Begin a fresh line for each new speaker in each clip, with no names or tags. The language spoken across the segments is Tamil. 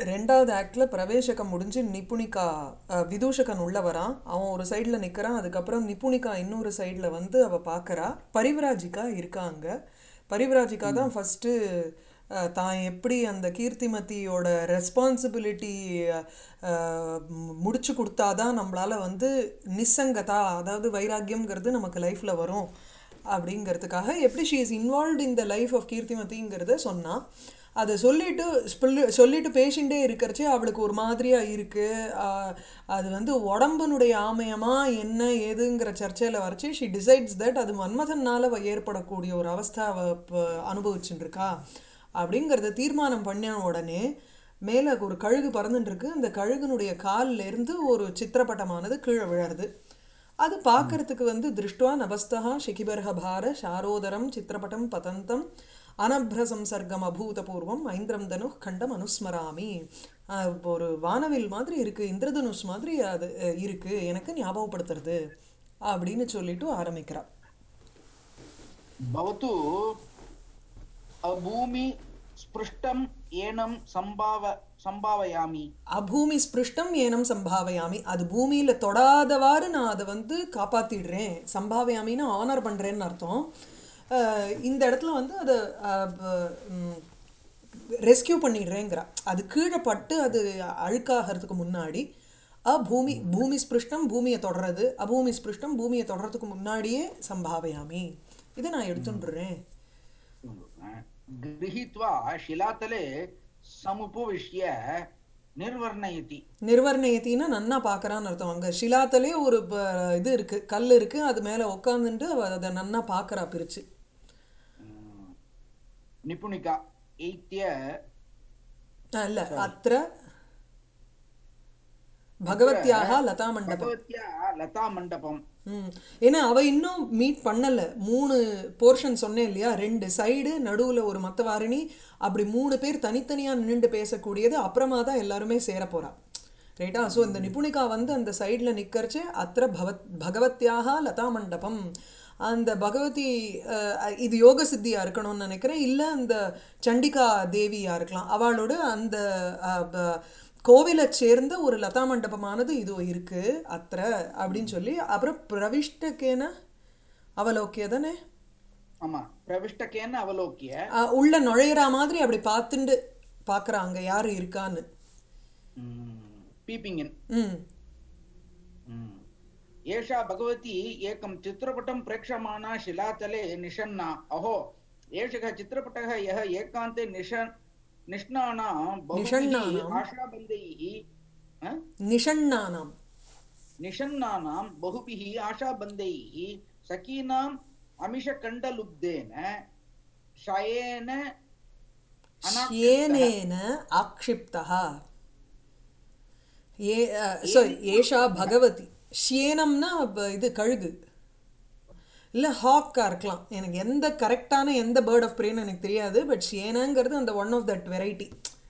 ரெண்டாவது ஆக்டில் பிரவேசகம் முடிஞ்சு நிப்புணிகா அஹ், விதூஷகன் உள்ள வரான் அவன் ஒரு சைடில் நிற்கிறான் அதுக்கப்புறம் நிப்புணிகா இன்னொரு சைடில் வந்து அவள் பார்க்குறா பரிவிராஜிகா இருக்காங்க பரிவிராஜிகா தான் ஃபஸ்ட்டு தான் எப்படி அந்த கீர்த்திமதியோட ரெஸ்பான்சிபிலிட்டி முடிச்சு கொடுத்தாதான் நம்மளால வந்து நிசங்கதா அதாவது வைராக்கியம்ங்கிறது நமக்கு லைஃப்பில் வரும் அப்படிங்கிறதுக்காக எப்படி she is involve in the life of கீர்த்திமதிங்கிறத சொன்னா அதை சொல்லிட்டு சொல்லி சொல்லிட்டு பேஷண்ட்டே இருக்கிறச்சே அவளுக்கு ஒரு மாதிரியாக இருக்குது அது வந்து உடம்புனுடைய ஆமயமா என்ன ஏதுங்கிற சர்ச்சையில் வரைச்சி ஷி டிசைட்ஸ் தட் அது மன்மதனால் ஏற்படக்கூடிய ஒரு அவஸ்தை அவ இப்போ அனுபவிச்சுட்டு இருக்கா அப்படிங்கிறத தீர்மானம் பண்ண உடனே மேலே ஒரு கழுகு பறந்துட்டு இருக்கு அந்த கழுகுனுடைய கால்ல இருந்து ஒரு சித்திரப்பட்டமானது கீழே விழருது அது பார்க்கறதுக்கு வந்து திருஷ்டுவா நபஸ்தா சிகிபர்ஹ பார சாரோதரம் சித்திரப்பட்டம் பதந்தம் அனப்ரசம்சர்க்கம் அபூதபூர்வம் ஐந்திரம் தனு கண்டம் அனுஸ்மராமி அஹ் ஒரு வானவில் மாதிரி இருக்கு இந்திரதனுஷ் மாதிரி அது அஹ், இருக்கு எனக்கு ஞாபகப்படுத்துறது அப்படின்னு சொல்லிட்டு ஆரம்பிக்கிறா
भवतु अभूमि स्पृष्टम् एनं सम्भाव सम्भावयामि
அபூமி ஸ்பிருஷ்டம் ஏனம் சம்பாவயாமி அது பூமியில தொடாதவாறு நான் அதை வந்து காப்பாத்திடுறேன் சம்பாவயாமின்னு ஆனர் பண்றேன்னு அர்த்தம் அஹ் இந்த இடத்துல வந்து அதை ரெஸ்கியூ பண்ணிடுறேங்கிறா அது கீழே பட்டு அது அழுக்காகிறதுக்கு முன்னாடி அபூமி பூமி ஸ்பிருஷ்டம் பூமியை தொடறது அபூமி ஸ்பிருஷ்டம் பூமியை தொடறதுக்கு முன்னாடியே சம்பாவயாமி இதை நான் எடுத்துட்டுறேன்
गृहीत्वा शिलातले समुपविश्य निर्वर्णयति
நிர்வர்ணயத்தின்னா நன்னா பார்க்கறான்னு அர்த்தம் அங்கே ஷிலாத்தலே ஒரு ப- இது இருக்கு கல் இருக்கு அது மேலே உட்காந்துட்டு அவ அதை நன்னா பார்க்கறா பிரிச்சு
निपुणिका एत्य
ஆ, இல்ல அத்திர பகவத்யாக லதா மண்டபம்
भगवत्या लतामण्डपम्
ம் ஏன்னா அவ இன்னும் மீட் பண்ணல மூணு போர்ஷன் சொன்னேன் இல்லையா ரெண்டு சைடு நடுவுல ஒரு மத்தவாரிணி அப்படி மூணு பேர் தனித்தனியா நின்னுட்டு பேசக்கூடியது அப்புறமா தான் எல்லாருமே சேர போறா ரைட்டா ஸோ இந்த நிபுணிகா வந்து அந்த சைடில் நிற்கறச்சு அத்திர பகவத் பகவத்யாக லதா மண்டபம் அந்த பகவதி அஹ், இது யோக சித்தியா இருக்கணும்னு நினைக்கிறேன் இல்லை அந்த சண்டிகா தேவியா இருக்கலாம் அவளோட அந்த அஹ், ப- கோவிலை சேர்ந்த ஒரு லதா மண்டபமானது இது இருக்கு அத்திர அப்படின்னு சொல்லி அப்புறம் பிரவிஷ்டக்கேன அவலோக்கிய தானே
ஆமா பிரவிஷ்டக்கேன்னு அவலோக்கிய
அஹ், உள்ள நுழையிற மாதிரி அப்படி பார்த்துண்டு பார்க்குறாங்க யார் இருக்கான்னு
पीपिङ्ग् इन्
ம்
एषा भगवती एकं चित्रपटं प्रेक्षमाणा शिलातले निषण्णा अहो एषः चित्रपटः यः एकान्ते निश निष्णानां बहुभिः
निषण्णानाम्?
आशाबन्धैः अ?
நிஷண்ணானாம்
निषण्णानां बहुभिः आशाबन्धैः सखीनाम् अमिषकण्डलुब्धेन शयेन अनाक्षिप्तः
ஏனேன ஆக்ஷிப்தா ஏ சாரி ஏஷா பகவதி ஷியேனம்னா ப- இது கழுகு இல்லை ஹாக்கா இருக்கலாம் எனக்கு எந்த கரெக்டான எந்த பேர்ட் ஆஃப் ப்ரேன்னு எனக்கு தெரியாது பட் ஷியேனாங்கிறது அந்த ஒன் ஆஃப் தட் வெரைட்டி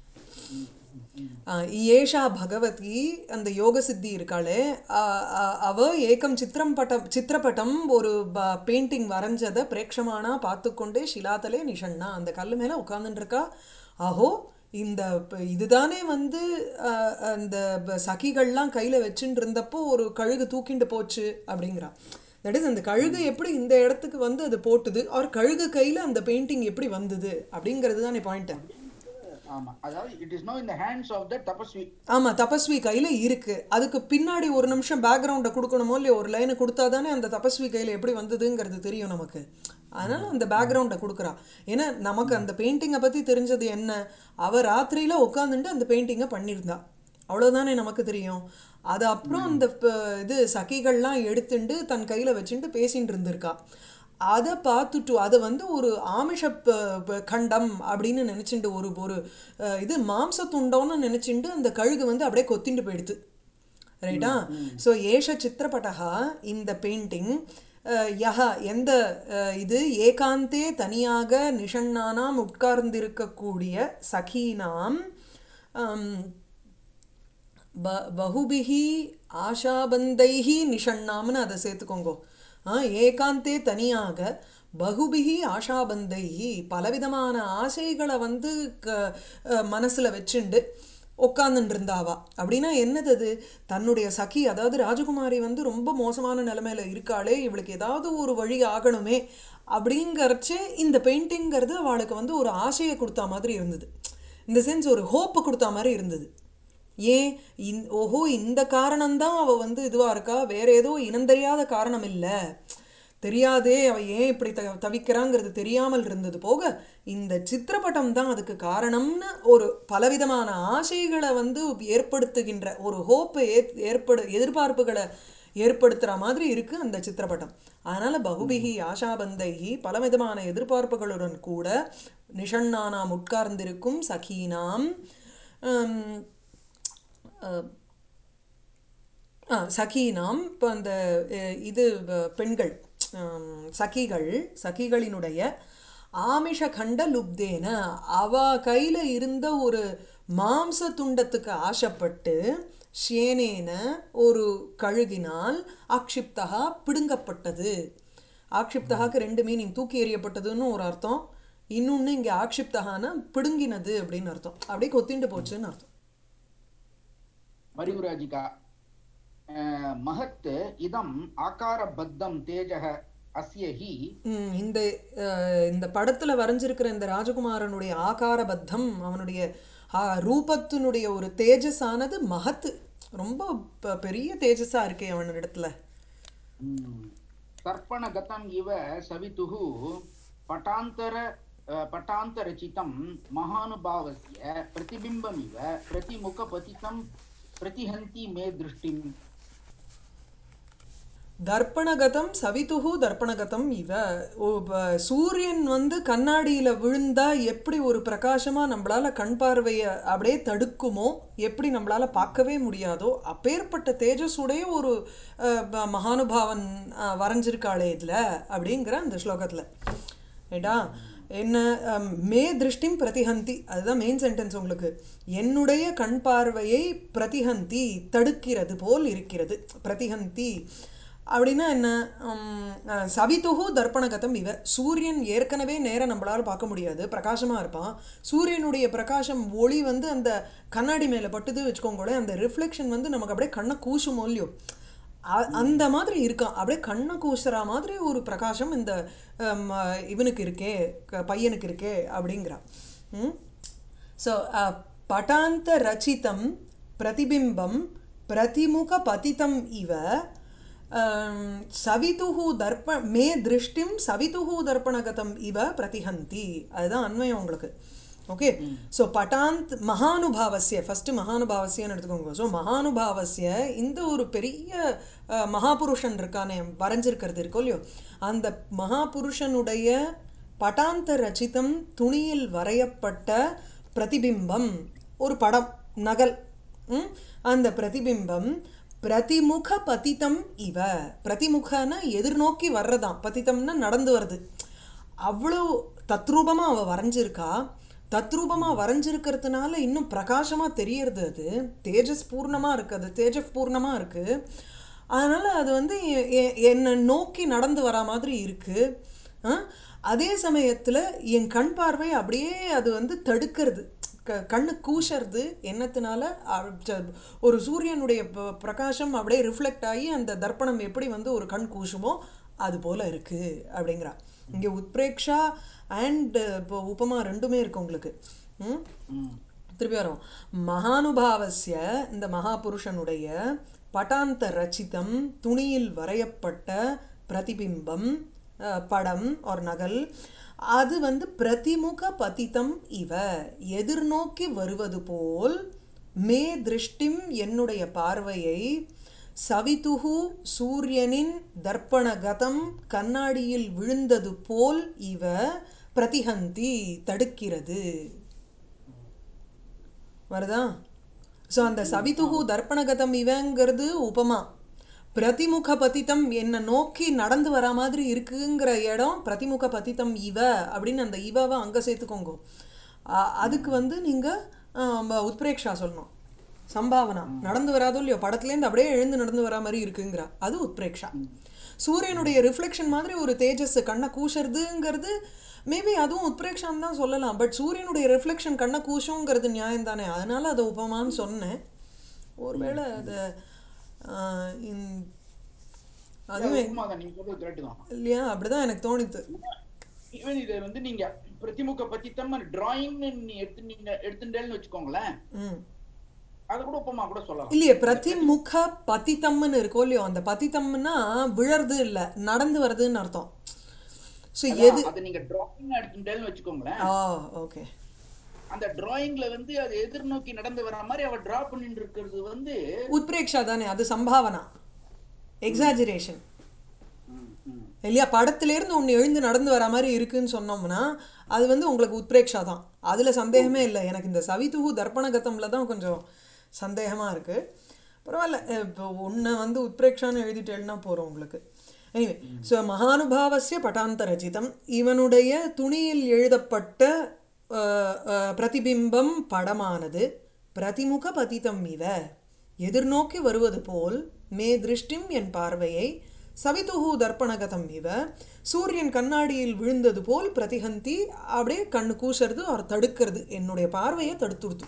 ஏஷா பகவதி அந்த யோக சித்தி இருக்காளே ஆ, ஆ, அவ ஏகம் சித்திரம் பட்டம் சித்திரப்பட்டம் ஒரு பெயிண்டிங் வரைஞ்சதை பிரேட்சமானா பார்த்துக்கொண்டே ஷிலாத்தலே நிஷண்ணா அந்த கல் மேலே உட்காந்துட்டு இருக்கா ஆஹோ இந்த ப- இதுதானே வந்து ஆ, அந்த ப- சகிகள்லாம் கையில் வச்சுட்டு இருந்தப்போ ஒரு கழுகு தூக்கிண்டு போச்சு அப்படிங்கிறா தட் இஸ் அந்த கழுகு எப்படி இந்த இடத்துக்கு வந்து அது போட்டுது ஆர் கழுகு கையில் அந்த பெயிண்டிங் எப்படி வந்தது அப்படிங்கிறது தானே பாயிண்ட்
ஆமா அதாவது it is no in the hands of the tapasvi
ஆமாம் தபஸ்வி கையில் இருக்கு அதுக்கு பின்னாடி ஒரு நிமிஷம் பேக்ரவுண்டை கொடுக்கணுமோ இல்லையோ ஒரு லைனை கொடுத்தா தானே அந்த தபஸ்வி கையில் எப்படி வந்ததுங்கிறது தெரியும் நமக்கு அதனால அந்த பேக்ரவுண்டை கொடுக்குறா ஏன்னா நமக்கு அந்த பெயிண்டிங்கை பற்றி தெரிஞ்சது என்ன அவ ராத்திரியில் உட்காந்துட்டு அந்த பெயிண்டிங்கை பண்ணியிருந்தா அவ்வளோதானே நமக்கு தெரியும் அது அப்புறம் அந்த ப- இது சகிகள்லாம் எடுத்துட்டு தன் கையில் வச்சுட்டு பேசிட்டு இருந்திருக்கா அதை பார்த்துட்டு அதை வந்து ஒரு ஆமிஷ ப- ப- கண்டம் அப்படின்னு நினச்சிட்டு ஒரு ஒரு அஹ், இது மாம்ச துண்டம்னு நினச்சிட்டு அந்த கழுகு வந்து அப்படியே கொத்திண்டு போயிடுது ரைட்டா ஸோ ஏஷ சித்திரப்பட்டகா இந்த பெயிண்டிங் யஹ எந்த அஹ், இது ஏகாந்தே தனியாக நிஷண்ணானாம் உட்கார்ந்திருக்கக்கூடிய சகீனாம் ஆம், ப பகுபிஹி ஆஷாபந்தைஹி நிஷண்ணாம்னு அதை சேர்த்துக்கோங்க ஆ ஏகாந்தே தனியாக பகுபிஹி ஆஷாபந்தைஹி பலவிதமான ஆசைகளை வந்து க மனசில் வச்சுண்டு உட்காந்துட்டு இருந்தாவா அப்படின்னா என்னது அது தன்னுடைய சகி அதாவது ராஜகுமாரி வந்து ரொம்ப மோசமான நிலைமையில இருக்காளே இவளுக்கு ஏதாவது ஒரு வழி ஆகணுமே அப்படிங்கறச்சே இந்த பெயிண்டிங்கிறது அவளுக்கு வந்து ஒரு ஆசையை கொடுத்தா மாதிரி இருந்தது இந்த சென்ஸ் ஒரு ஹோப்பு கொடுத்தா மாதிரி இருந்தது ஏன் இந் ஓஹோ இந்த காரணம்தான் அவள் வந்து இதுவாக இருக்கா வேற ஏதோ இனந்தெரியாத காரணம் இல்லை தெரியாதே அவள் ஏன் இப்படி த தவிக்கிறாங்கிறது தெரியாமல் இருந்தது போக இந்த சித்திரப்பட்டம் தான் அதுக்கு காரணம்னு ஒரு பலவிதமான ஆசைகளை வந்து ஏற்படுத்துகின்ற ஒரு ஹோப்பை ஏ ஏற்படு எதிர்பார்ப்புகளை ஏற்படுத்துகிற மாதிரி இருக்கு அந்த சித்திரப்பட்டம் அதனால பகுபிகி ஆஷாபந்தைகி பலவிதமான எதிர்பார்ப்புகளுடன் கூட நிஷண்ணானாம் உட்கார்ந்திருக்கும் சகீனாம் ஹம், அஹ், ஆ சகீனாம் இப்போ அந்த அஹ், இது வ- பெண்கள் ஹம், சகிகள் சகிகளினுடைய ஆமிஷ கண்ட லுப்தேன அவ கையில இருந்த ஒரு மாம்ச துண்டத்துக்கு ஆசைப்பட்டு ஷேனேன ஒரு கழுகினால் ஆக்ஷிப்தகா பிடுங்கப்பட்டது ஆக்ஷிப்தகாக்கு ரெண்டு மீனிங் தூக்கி எறியப்பட்டதுன்னு ஒரு அர்த்தம் இன்னொன்று இங்கே ஆக்ஷிப்தகான பிடுங்கினது அப்படின்னு அர்த்தம் அப்படியே கொத்திண்டு போச்சுன்னு அர்த்தம்
परिव्राजिका अ, महत् इदम् आकारबद्धं तेजः अस्य हि
ம், இந்த அஹ், இந்த படத்துல வரைஞ்சிருக்கிற இந்த ராஜகுமாரனுடைய ஆகாரபத்தம் அவனுடைய ஆ, ரூபத்தினுடைய ஒரு தேஜஸானது மகத்து ரொம்ப ப- பெரிய தேஜஸா இருக்கே அவனிடத்துல
म्, तर्पणगतम् इव सवितुः पटान्तर अ, पटान्तरचितं महानुभावस्य प्रतिबिम्बमिव प्रतिमुखपतितं प्रतिहन्ति मे दृष्टिम्
தர்ப்பணகதம் சவிதுகு தர்ப்பணகதம் இவ ஓ, ப- சூரியன் வந்து கண்ணாடியில விழுந்தா எப்படி ஒரு பிரகாசமா நம்மளால கண் பார்வையை அப்படியே தடுக்குமோ எப்படி நம்மளால பார்க்கவே முடியாதோ அப்பேற்பட்ட தேஜஸுடைய ஒரு அஹ், ப- மகானுபாவன் அஹ், வரைஞ்சிருக்காளே இதுல அப்படிங்கிற அந்த ஸ்லோகத்துல ரைட்டா என்ன அம், மே திருஷ்டிம் பிரதிஹந்தி அதுதான் மெயின் சென்டென்ஸ் உங்களுக்கு என்னுடைய கண் பார்வையை பிரதிஹந்தி தடுக்கிறது போல் இருக்கிறது பிரதிஹந்தி அப்படின்னா என்ன உம், அஹ், சவிதுகு தர்ப்பணகதம் இவ சூரியன் ஏற்கனவே நேரா நம்மளால பார்க்க முடியாது பிரகாசமா இருப்பான் சூரியனுடைய பிரகாசம் ஒளி வந்து அந்த கண்ணாடி மேல பட்டுது வச்சுக்கோங்களேன் அந்த ரிஃப்ளெக்ஷன் வந்து நமக்கு அப்படியே கண்ணை கூசும் இல்லையோ அ- அந்த மாதிரி இருக்கான் அப்படியே கண்ணை கூசுற மாதிரி ஒரு பிரகாசம் இந்த ஹம், இவனுக்கு இருக்கே க- பையனுக்கு இருக்கே அப்படிங்கிறான் ம் ஸோ பட்டாந்த ரச்சிதம் பிரதிபிம்பம் பிரதிமுக பதிதம் இவ அம், சவிதுஹு தர்ப்ப மே திருஷ்டிம் சவிதுஹு தர்ப்பணகதம் இவ பிரதிஹந்தி அதுதான் அன்வயம் உங்களுக்கு ஓகே ஸோ பட்டாந்த் மகானுபாவசிய ஃபஸ்ட்டு மகானுபாவசியன்னு எடுத்துக்கோங்க ஸோ மகானுபாவசிய இந்த ஒரு பெரிய அஹ், மகாபுருஷன் இருக்கானே வரைஞ்சிருக்கிறது இருக்கோ இல்லையோ அந்த மகாபுருஷனுடைய பட்டாந்த ரச்சிதம் துணியில் வரையப்பட்ட பிரதிபிம்பம் ஒரு படம் நகல் ம்? அந்த பிரதிபிம்பம் பிரதிமுக பதிதம் இவ பிரதிமுகன எதிர்நோக்கி வர்றதாம் பதிதம்னா நடந்து வருது அவ்வளோ தத்ரூபமா அவ வரைஞ்சிருக்கா தத்ரூபமா வரைஞ்சிருக்கிறதுனால இன்னும் பிரகாசமா தெரியறது அது தேஜஸ் பூர்ணமா இருக்கு அது தேஜஸ் பூர்ணமா இருக்கு அதனால அது வந்து எ- எ- என்னை நோக்கி நடந்து வர மாதிரி இருக்கு ஆ? அதே சமயத்துல என் கண் பார்வை அப்படியே அது வந்து தடுக்கிறது க கண்ணு கூசறது என்னத்தினால அ- ச- ஒரு சூரியனுடைய ப- பிரகாசம் அப்படியே ரிஃப்ளெக்ட் ஆகி அந்த தர்ப்பணம் எப்படி வந்து ஒரு கண் கூசுமோ அது போல இருக்கு அப்படிங்கிறா இங்க உத்பிரேக்ஷா அண்ட் இப்போ உபமா ரெண்டுமே இருக்கு உங்களுக்கு ம்
ம்
திருப்பி வரோம் மகானுபாவசிய இந்த மகாபுருஷனுடைய பட்டாந்த ரச்சிதம் துணியில் வரையப்பட்ட பிரதிபிம்பம் அஹ், படம் ஒரு நகல் அது வந்து பிரதிமுக பதிதம் இவ எதிர்நோக்கி வருவது போல் மே திருஷ்டிம் என்னுடைய பார்வையை சவிதுகு சூரியனின் தர்ப்பணகதம் கண்ணாடியில் விழுந்தது போல் இவ பிரதிஹந்தி தடுக்கிறது வருதா ஸோ அந்த சவிதுகு தர்ப்பணகதம் இவங்கிறது உபமா பிரதிமுக பதித்தம் என்னை நோக்கி நடந்து வர மாதிரி இருக்குங்கிற இடம் பிரதிமுக பதித்தம் இவ அப்படின்னு அந்த இவவை அங்கே சேர்த்துக்கோங்க அ- அதுக்கு வந்து நீங்கள் உத்பிரேக்ஷா சொல்லணும் சம்பாவனா நடந்து வராதோ இல்லையோ படத்துலேருந்து அப்படியே எழுந்து நடந்து வரா மாதிரி இருக்குங்கிறா அது உத்பிரேக்ஷா சூரியனுடைய ரிஃப்ளெக்ஷன் மாதிரி ஒரு தேஜஸ் கண்ணை கூசறதுங்கிறது மேபி அதுவும் உத்பிரேக்ஷான்னு தான் சொல்லலாம் பட் சூரியனுடைய ரிஃப்ளெக்ஷன் கண்ணை கூசுங்கிறது நியாயம் தானே அதனால அதை உபமான்னு சொன்னேன் ஒருவேளை அதை ஆஹ், இந்- அதுவும்
உண்மைதான் நீங்க சொல்றது கரெக்ட் தான்
இல்லையா அப்படிதான் எனக்கு தோணித்து
ஈவன் இதை வந்து நீங்க பிரதிமுக பத்தித்தம் டிராயிங்னு நீ எடுத்துனீங்க எடுத்துட்டேன்னு வச்சுக்கோங்களேன்
ம்
அது கூட உப்பமா கூட சொல்லலாம்
இல்லையே பிரதிமுக பதித்தம்னு இருக்கோ இல்லையோ அந்த பதித்தம்னா விழறது இல்ல நடந்து வருதுன்னு அர்த்தம் ஸோ எது
அதான், அதை நீங்க டிராயிங் எடுத்துட்டேன்னு வச்சுக்கோங்களேன்
ஆ ஓகே
அந்த டிராயிங்ல வந்து அது எதிர்நோக்கி நடந்து வர மாதிரி அவ டிரா பண்ணிட்டு இருக்கிறது வந்து
உத்பிரேக்ஷா தானே அது சம்பாவனா எக்ஸாஜரேஷன்
ம், ம்.
இல்லையா படத்துலேருந்து ஒன்று எழுந்து நடந்து வர மாதிரி இருக்குன்னு சொன்னோம்னா அது வந்து உங்களுக்கு உத்பிரேக்ஷா தான் அதில் சந்தேகமே இல்லை எனக்கு இந்த சவிதுகு தர்ப்பணகத்தமில் தான் கொஞ்சம் சந்தேகமாக இருக்குது பரவாயில்ல இப்போ ஒன்று வந்து உத்பிரேக்ஷான்னு எழுதிட்டேன்னா போகிறோம் உங்களுக்கு எனிவே ஸோ மகானுபாவசிய பட்டாந்தரச்சிதம் இவனுடைய துணியில் எழுதப்பட்ட அஹ், அஹ், பிரதிபிம்பம் படமானது பிரதிமுக பதிதம் இவ எதிர்நோக்கி வருவது போல் மே திருஷ்டிம் என் பார்வையை சவிதுகு தர்ப்பணகதம் இவ சூரியன் கண்ணாடியில் விழுந்தது போல் பிரதிஹந்தி அப்படியே கண்ணு கூசுறது அவர் தடுக்கிறது என்னுடைய பார்வையை தடுத்துடுத்து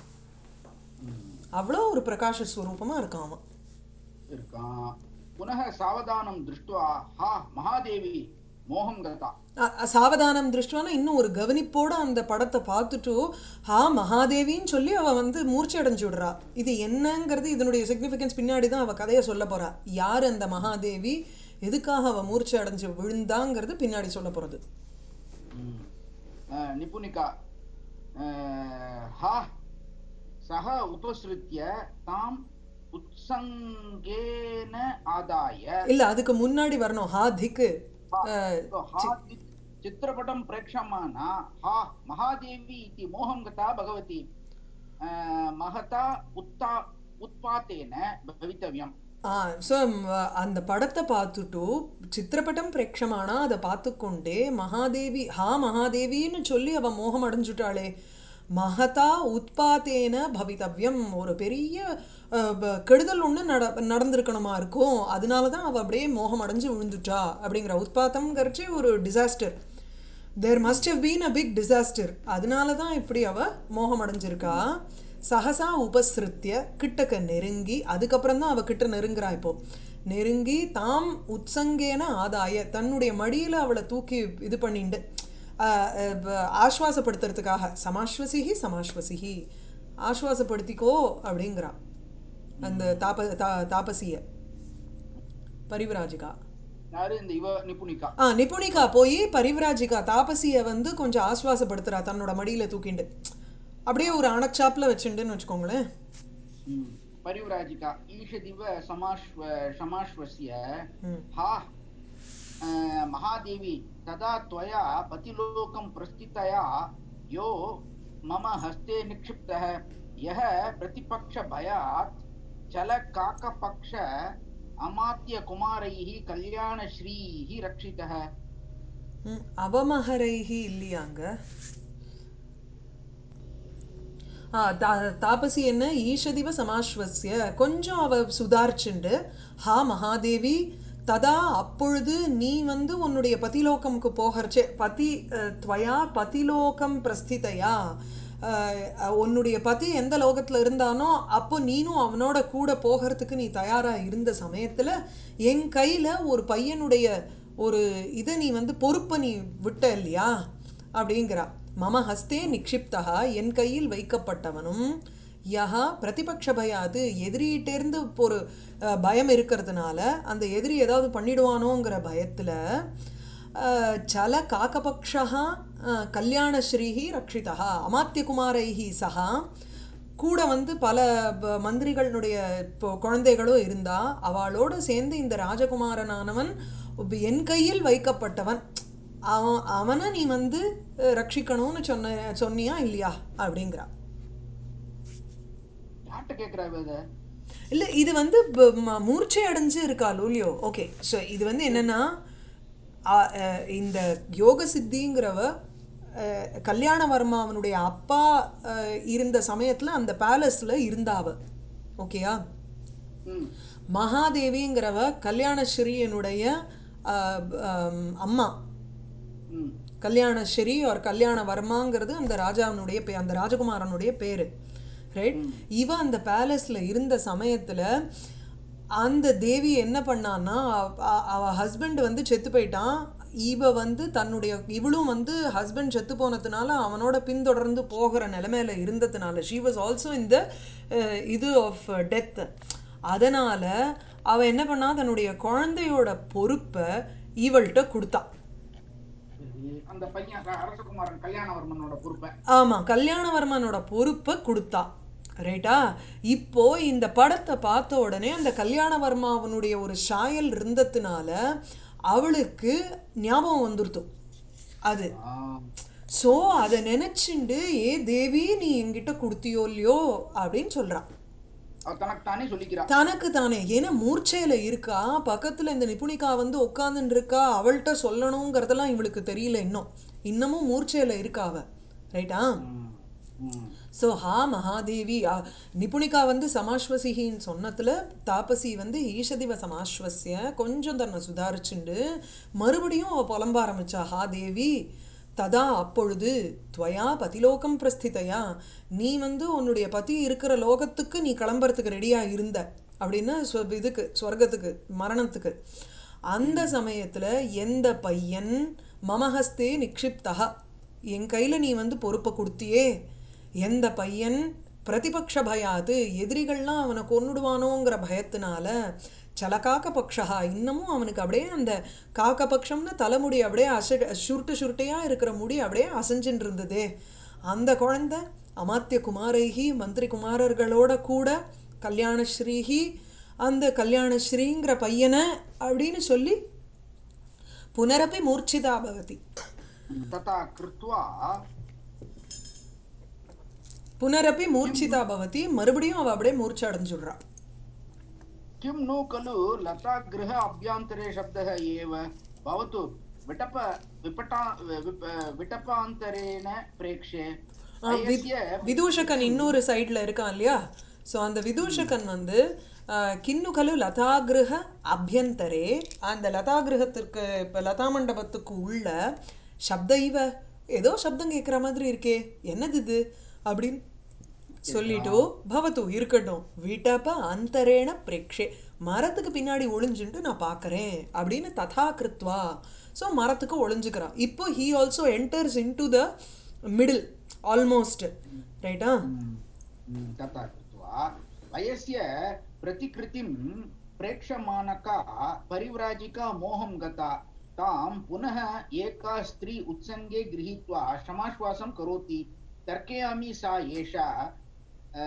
அவ்வளோ ஒரு பிரகாஷ ஸ்வரூபமா இருக்கான் அவன்
இருக்கான் புனக சாவதானம் திருஷ்டுவா ஹா மகாதேவி மோகம் கதா
அ- அ- சாவதானம் திருஷ்டுவானா இன்னும் ஒரு கவனிப்போட அந்த படத்தை பார்த்துட்டு ஹா மகாதேவின்னு சொல்லி அவ வந்து மூர்ச்சி அடைஞ்சு விடுறா இது என்னங்கிறது இதனுடைய சிக்னிஃபிகன்ஸ் பின்னாடி தான் அவ கதையை சொல்ல போறா யார் அந்த மகாதேவி எதுக்காக அவ மூர்ச்சி அடைஞ்சு விழுந்தாங்கிறது பின்னாடி சொல்ல போறது
ம். அஹ், நிபுணிகா அஹ், ஹா சக உபசிருத்திய தாம் உத்சங்கேன ஆதாய
இல்ல அதுக்கு முன்னாடி வரணும் ஹா திக்கு அஹ்,
So, हा चि- चित्रपटं प्रेक्षमाणा हा महादेवी इति मोहं गता भगवती अ, महता उत्ता उत्पातेन भवितव्यम्
ஆ ஸோ அந்த படத்தை பார்த்துட்டு சித்திரப்பட்டம் பிரேட்சமானா அதை பார்த்துக்கொண்டே மகாதேவி ஹா மகாதேவின்னு சொல்லி அவ மோகம் அடைஞ்சுட்டாளே மகதா உத்பாத்தேன பவிதவ்யம் ஒரு பெரிய அஹ், ப- கெடுதல் ஒன்று நட நடந்திருக்கணுமா இருக்கும் அதனால தான் அவள் அப்படியே மோகம் அடைஞ்சு விழுந்துட்டா அப்படிங்கிற உத்பாத்தம்ங்கிறச்சு ஒரு disaster there must have been a big disaster அதனால தான் இப்படி அவ மோகம் அடைஞ்சிருக்கா சகசா உபசிருத்திய கிட்டக்க நெருங்கி அதுக்கப்புறம் தான் அவ கிட்ட நெருங்குறா இப்போ நெருங்கி தாம் உத்சங்கேன ஆதாய தன்னுடைய மடியில அவளை தூக்கி இது பண்ணிண்டு ஆஹ், அஹ், ப- ஆஸ்வாசப்படுத்துறதுக்காக சமாஸ்வசிஹி சமாஸ்வசிஹி ஆஸ்வாசப்படுத்திக்கோ அப்படிங்கிறா அந்த தாப தா தாபசிய பரிவிராஜிகா
யாரு இந்த இவ நிபுணிகா
ஆ நிபுணிகா போய் பரிவிராஜிகா தாபசியை வந்து கொஞ்சம் ஆஸ்வாசப்படுத்துறா தன்னோட மடியில தூக்கிண்டு அப்படியே ஒரு அணச்சாப்பில் வச்சுண்டுன்னு வச்சுக்கோங்களேன்
ம். परिव्राजिका ईषदिव समाश्व समाश्वस्य
ம்
हा अ, महादेवी तदा त्वया पतिलोकं प्रस्थितया यो मम हस्ते निक्षिप्तः यः प्रतिपक्षभयात् चलकाकपक्ष अमात्यकुमारैः कल्याणश्रीः रक्षितः
ம் அவமஹரைஹி இல்லையாங்க ஆ தா தாபசி என்ன ஈஷதிவ சமாஸ்வசிய கொஞ்சம் அவ சுதாரிச்சுண்டு ஹா மகாதேவி ததா அப்பொழுது நீ வந்து உன்னுடைய பதிலோகம்க்கு போகிறச்சே பதி அஹ், துவயா பதிலோகம் பிரஸ்திதையா அஹ், உன்னுடைய பதி எந்த லோகத்தில் இருந்தானோ அப்போ நீனும் அவனோட கூட போகிறதுக்கு நீ தயாராக இருந்த சமயத்தில் என் கையில் ஒரு பையனுடைய ஒரு இதை நீ வந்து பொறுப்பை நீ விட்ட இல்லையா அப்படிங்கிறா மம ஹஸ்தே நிக்ஷிப்தா என் கையில் வைக்கப்பட்டவனும் யஹா பிரதிபக்ஷ பயாது எதிரிகிட்டேருந்து ஒரு அஹ், பயம் இருக்கிறதுனால அந்த எதிரி ஏதாவது பண்ணிடுவானோங்கிற பயத்தில் சல காக்கபக்ஷா கல்யாணஸ்ரீஹி ரக்ஷிதா அமாத்தியகுமாரைஹி சஹா கூட வந்து பல ப- மந்திரிகளுடைய இப்போ குழந்தைகளும் இருந்தா அவளோடு சேர்ந்து இந்த ராஜகுமாரனானவன் இப்ப என் கையில் வைக்கப்பட்டவன் அவன் அவனை நீ வந்து அஹ், ரட்சிக்கணும்னு சொன்ன சொன்னியா இல்லையா அப்படிங்கிறா
யார்கிட்ட கேட்குறா இத
இல்லை இது வந்து ப- ம- மூர்ச்சை அடைஞ்சு இருக்கா லூலியோ ஓகே ஸோ இது வந்து என்னன்னா ஆ, அஹ், இந்த யோக சித்திங்கிறவ அஹ், கல்யாணவர்மா அவனுடைய அப்பா அஹ், இருந்த சமயத்தில் அந்த பேலஸில் இருந்தாவ ஓகேயா
ம்
மகாதேவிங்கிறவ கல்யாணஸ்ரீயனுடைய அஹ், அம், அம்மா
ம்
கல்யாணஸ்ரீ ஒரு கல்யாண வர்மாங்கிறது அந்த ராஜாவினுடைய பே அந்த ராஜகுமாரனுடைய பேரு ரைட் இவ அந்த பேலஸ்ல இருந்த சமயத்துல அந்த தேவி என்ன பண்ணான்னா அவ- அவ- அவ ஹஸ்பண்ட் வந்து செத்து போயிட்டான் இவ வந்து தன்னுடைய இவளும் வந்து ஹஸ்பண்ட் செத்து போனதுனால அவனோட பின்தொடர்ந்து போகிற நிலைமையில இருந்ததுனால ஷீ வாஸ் ஆல்சோ இந்த இது ஆஃப் டெத் அதனால அவ என்ன பண்ணா தன்னுடைய குழந்தையோட பொறுப்பை இவள்கிட்ட கொடுத்தா
அந்த பையன் ர- அரசகுமாரன் கல்யாணவர்மனோட பொறுப்பை
ஆமா கல்யாணவர்மனோட பொறுப்பை கொடுத்தா ரைட்டா இப்போ இந்த படத்தை பார்த்த உடனே அந்த கல்யாணவர்மாவனுடைய ஒரு சாயல் இருந்ததுனால அவளுக்கு ஞாபகம் வந்துருத்தோம் அது
ஆ,
ஸோ அதை நினைச்சுண்டு ஏ தேவி நீ என்கிட்ட கொடுத்தியோ இல்லையோ அப்படின்னு சொல்றா
அவ தனக்கு தானே சொல்லிக்கிறா
தனக்கு தானே ஏன்னா மூர்ச்சையில இருக்கா பக்கத்துல இந்த நிபுணிகா வந்து உட்காந்துட்டு இருக்கா அவள்கிட்ட சொல்லணுங்கிறதெல்லாம் இவளுக்கு தெரியல இன்னும் இன்னமும் மூர்ச்சையில இருக்கா அவ ரைட்டா
ம், ம்.
ஸோ ஹா மகாதேவி ஆ, நிபுணிகா வந்து சமாஸ்வசிகின்னு சொன்னதுல தாபசி வந்து ஈஷதிவ சமாஸ்வசிய கொஞ்சம் தன்னை சுதாரிச்சுண்டு மறுபடியும் அவ புலம்ப ஆரம்பிச்சா ஹா தேவி ததா அப்பொழுது துவயா பதிலோகம் பிரஸ்திதையா நீ வந்து உன்னுடைய பதி இருக்கிற லோகத்துக்கு நீ கிளம்புறதுக்கு ரெடியா இருந்த அப்படின்னு சொ- இதுக்கு சொர்க்கத்துக்கு மரணத்துக்கு அந்த சமயத்துல எந்த பையன் மமஹஸ்தே நிக்ஷிப்தா என் கையில நீ வந்து பொறுப்பை கொடுத்தியே எந்த பையன் பிரதிபக்ஷ பயாது எதிரிகள்லாம் அவனை கொன்னுடுவானோங்கிற பயத்தினால சலகாக்க பக்ஷா இன்னமும் அவனுக்கு அப்படியே அந்த காக்க பட்சம்னு தலைமுடி அப்படியே அச சுருட்டு சுருட்டையா இருக்கிற முடி அப்படியே அசைஞ்சுட்டு இருந்ததே அந்த குழந்தை அமாத்திய குமாரைகி மந்திரி குமாரர்களோட கூட கல்யாணஸ்ரீஹி அந்த கல்யாணஸ்ரீங்கிற பையனை அப்படின்னு சொல்லி புனரப்பி மூர்ச்சிதா பவதி
ததா கிருத்வா
புனரப்பி மூர்ச்சிதா பவதி மறுபடியும் அவ அப்படியே மூர்ச்சை அடைஞ்சுடுறா
किं नु खलु लता गृह अभ्यन्तरे शब्दः एव भवतु विटप विपटा विप- विटपान्तरेण प्रेक्ष्ये
ஆ, வி-
अयस्य
விதூஷகன் இன்னொரு சைடில் இருக்கான் இல்லையா ஸோ அந்த விதூஷகன் வந்து ஆ, கிண்ணு கலு லதாகிருஹ அபியந்தரே அந்த லதாகிருஹத்திற்கு இப்போ லதா மண்டபத்துக்கு உள்ள சப்த இவ ஏதோ சப்தம் கேட்குற மாதிரி இருக்கே என்னது இது அப்படின்னு சொல்லிட்டு பவத்து இருக்கட்டும் விட்டப்ப அந்தரேண பிரேக்ஷே மரத்துக்கு பின்னாடி ஒளிஞ்சுட்டு நான் பார்க்கறேன் அப்படின்னு ததா கிருத்வா ஸோ மரத்துக்கு ஒளிஞ்சுக்கிறான் இப்போ he also enters in to the middle almost ரைட்டா
हम्म, तथा कृत्वा वयस्य प्रतिकृतिं प्रेक्षमाणका परिव्राजिका मोहं गता तां पुनः एका स्त्री उत्सङ्गे गृहीत्वा क्षमाश्वासं करोति तर्कयामि सा एषा अ,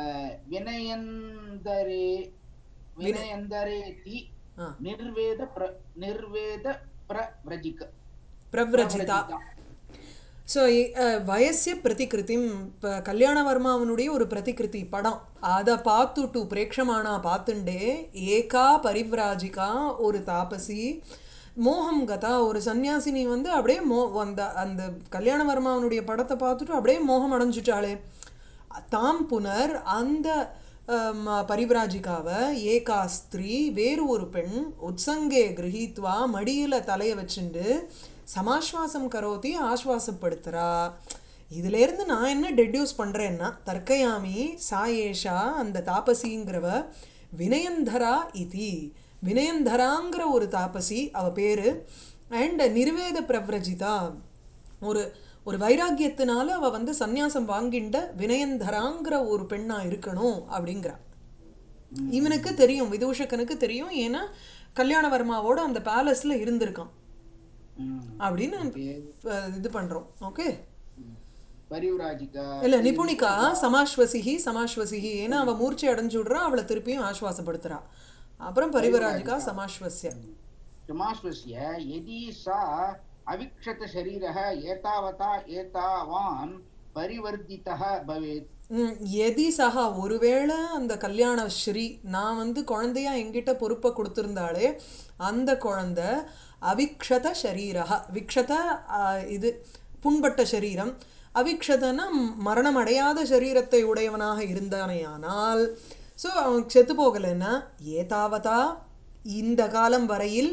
विनयन्दरे विनयन्दरेति
ஆ
निर्वेद प्र निर्वेद प्रव्रजिक
பிரவ்ரஜிதா ஸோ வயசிய பிரதிகிருதி இப்போ கல்யாணவர்மாவனுடைய ஒரு பிரதிகிருதி படம் அதை பார்த்துட்டு பிரேக்ஷமானா பார்த்துண்டே ஏகா பரிவ்ராஜிகா ஒரு தாபசி மோகம் கதா ஒரு சன்னியாசினி வந்து அப்படியே மோ அந்த அந்த கல்யாணவர்மாவனுடைய படத்தை பார்த்துட்டு அப்படியே மோகம் அடைஞ்சுட்டாளே தாம் புனர் அந்த ஆம், பரிவ்ராஜிகாவை ஏகா ஸ்திரீ வேறு ஒரு பெண் உத்சங்கே கிரகித்வா மடியில் தலையை வச்சுண்டு சமாஸ்வாசம் கரோதி ஆஸ்வாசப்படுத்துறா இதிலேருந்து நான் என்ன டெட்யூஸ் பண்ணுறேன்னா தர்க்கயாமி சாயேஷா அந்த தாபசிங்கிறவ வினயந்தரா இதி வினயந்தராங்கிற ஒரு தாபசி அவ பேரு அண்ட் நிர்வேத பிரவ்ரஜிதா ஒரு ஒரு வைராக்கியத்தினால அவ வந்து சந்நியாசம் வாங்கிண்ட வினயந்தராங்கிற ஒரு பெண்ணா இருக்கணும் அப்படிங்கிறா இவனுக்கு தெரியும் விதூஷகனுக்கு தெரியும் ஏன்னா கல்யாணவர்மாவோட அந்த பேலஸ்ல இருந்திருக்கான் அப்படின்னு அஹ், இது பண்றோம் ஓகே
परिव्राजिका
இல்ல நிபுணிகா சமாஸ்வசிகி சமாஸ்வசிகி ஏன்னா அவ மூர்ச்சை அடைஞ்சு விடுறா அவளை திருப்பியும் ஆஸ்வாசப்படுத்துறா அப்புறம் பரிவராஜிகா சமாஸ்வசிய
क्षमाश्वस्य यदि सा अविक्षतशरीरः एतावता एतावान् परिवर्धितः भवेत्
ம், எதி சஹா ஒருவேளை அந்த கல்யாண ஸ்ரீ நான் வந்து குழந்தையா என்கிட்ட பொறுப்பை கொடுத்துருந்தாளே அந்த குழந்தை அவிக்ஷத ஷரீரா விக்ஷத ஆ, இது புண்பட்ட சரீரம் அவிக்ஷதனா மரணம் அடையாத சரீரத்தை உடையவனாக இருந்தானேயானால் ஸோ அவன் செத்து போகலைன்னா ஏதாவதா இந்த காலம் வரையில்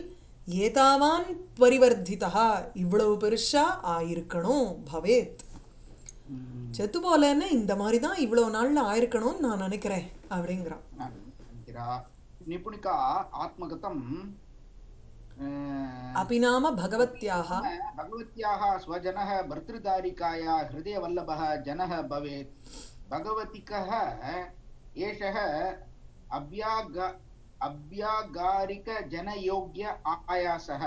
ஏதாவான் பரிவர்த்திதா இவ்வளவு பெருசா ஆயிருக்கணும் பவேத்
ம்.
செத்து போலன்னு இந்த மாதிரி தான் இவ்வளவு நாள்ல ஆயிருக்கணும்னு நான் நினைக்கிறேன் அப்படிங்கிறான்
நினைக்கிறா நிபுணிகா ஆத்மகதம் அஹ்,
अपि नाम भगवत्याः
भगवत्याः स्वजनः भर्तृदारिकाया हृदयवल्लभः जनः भवेत् भगवतिकः एषः अभ्याग अभ्यागारिकजनयोग्य आयासः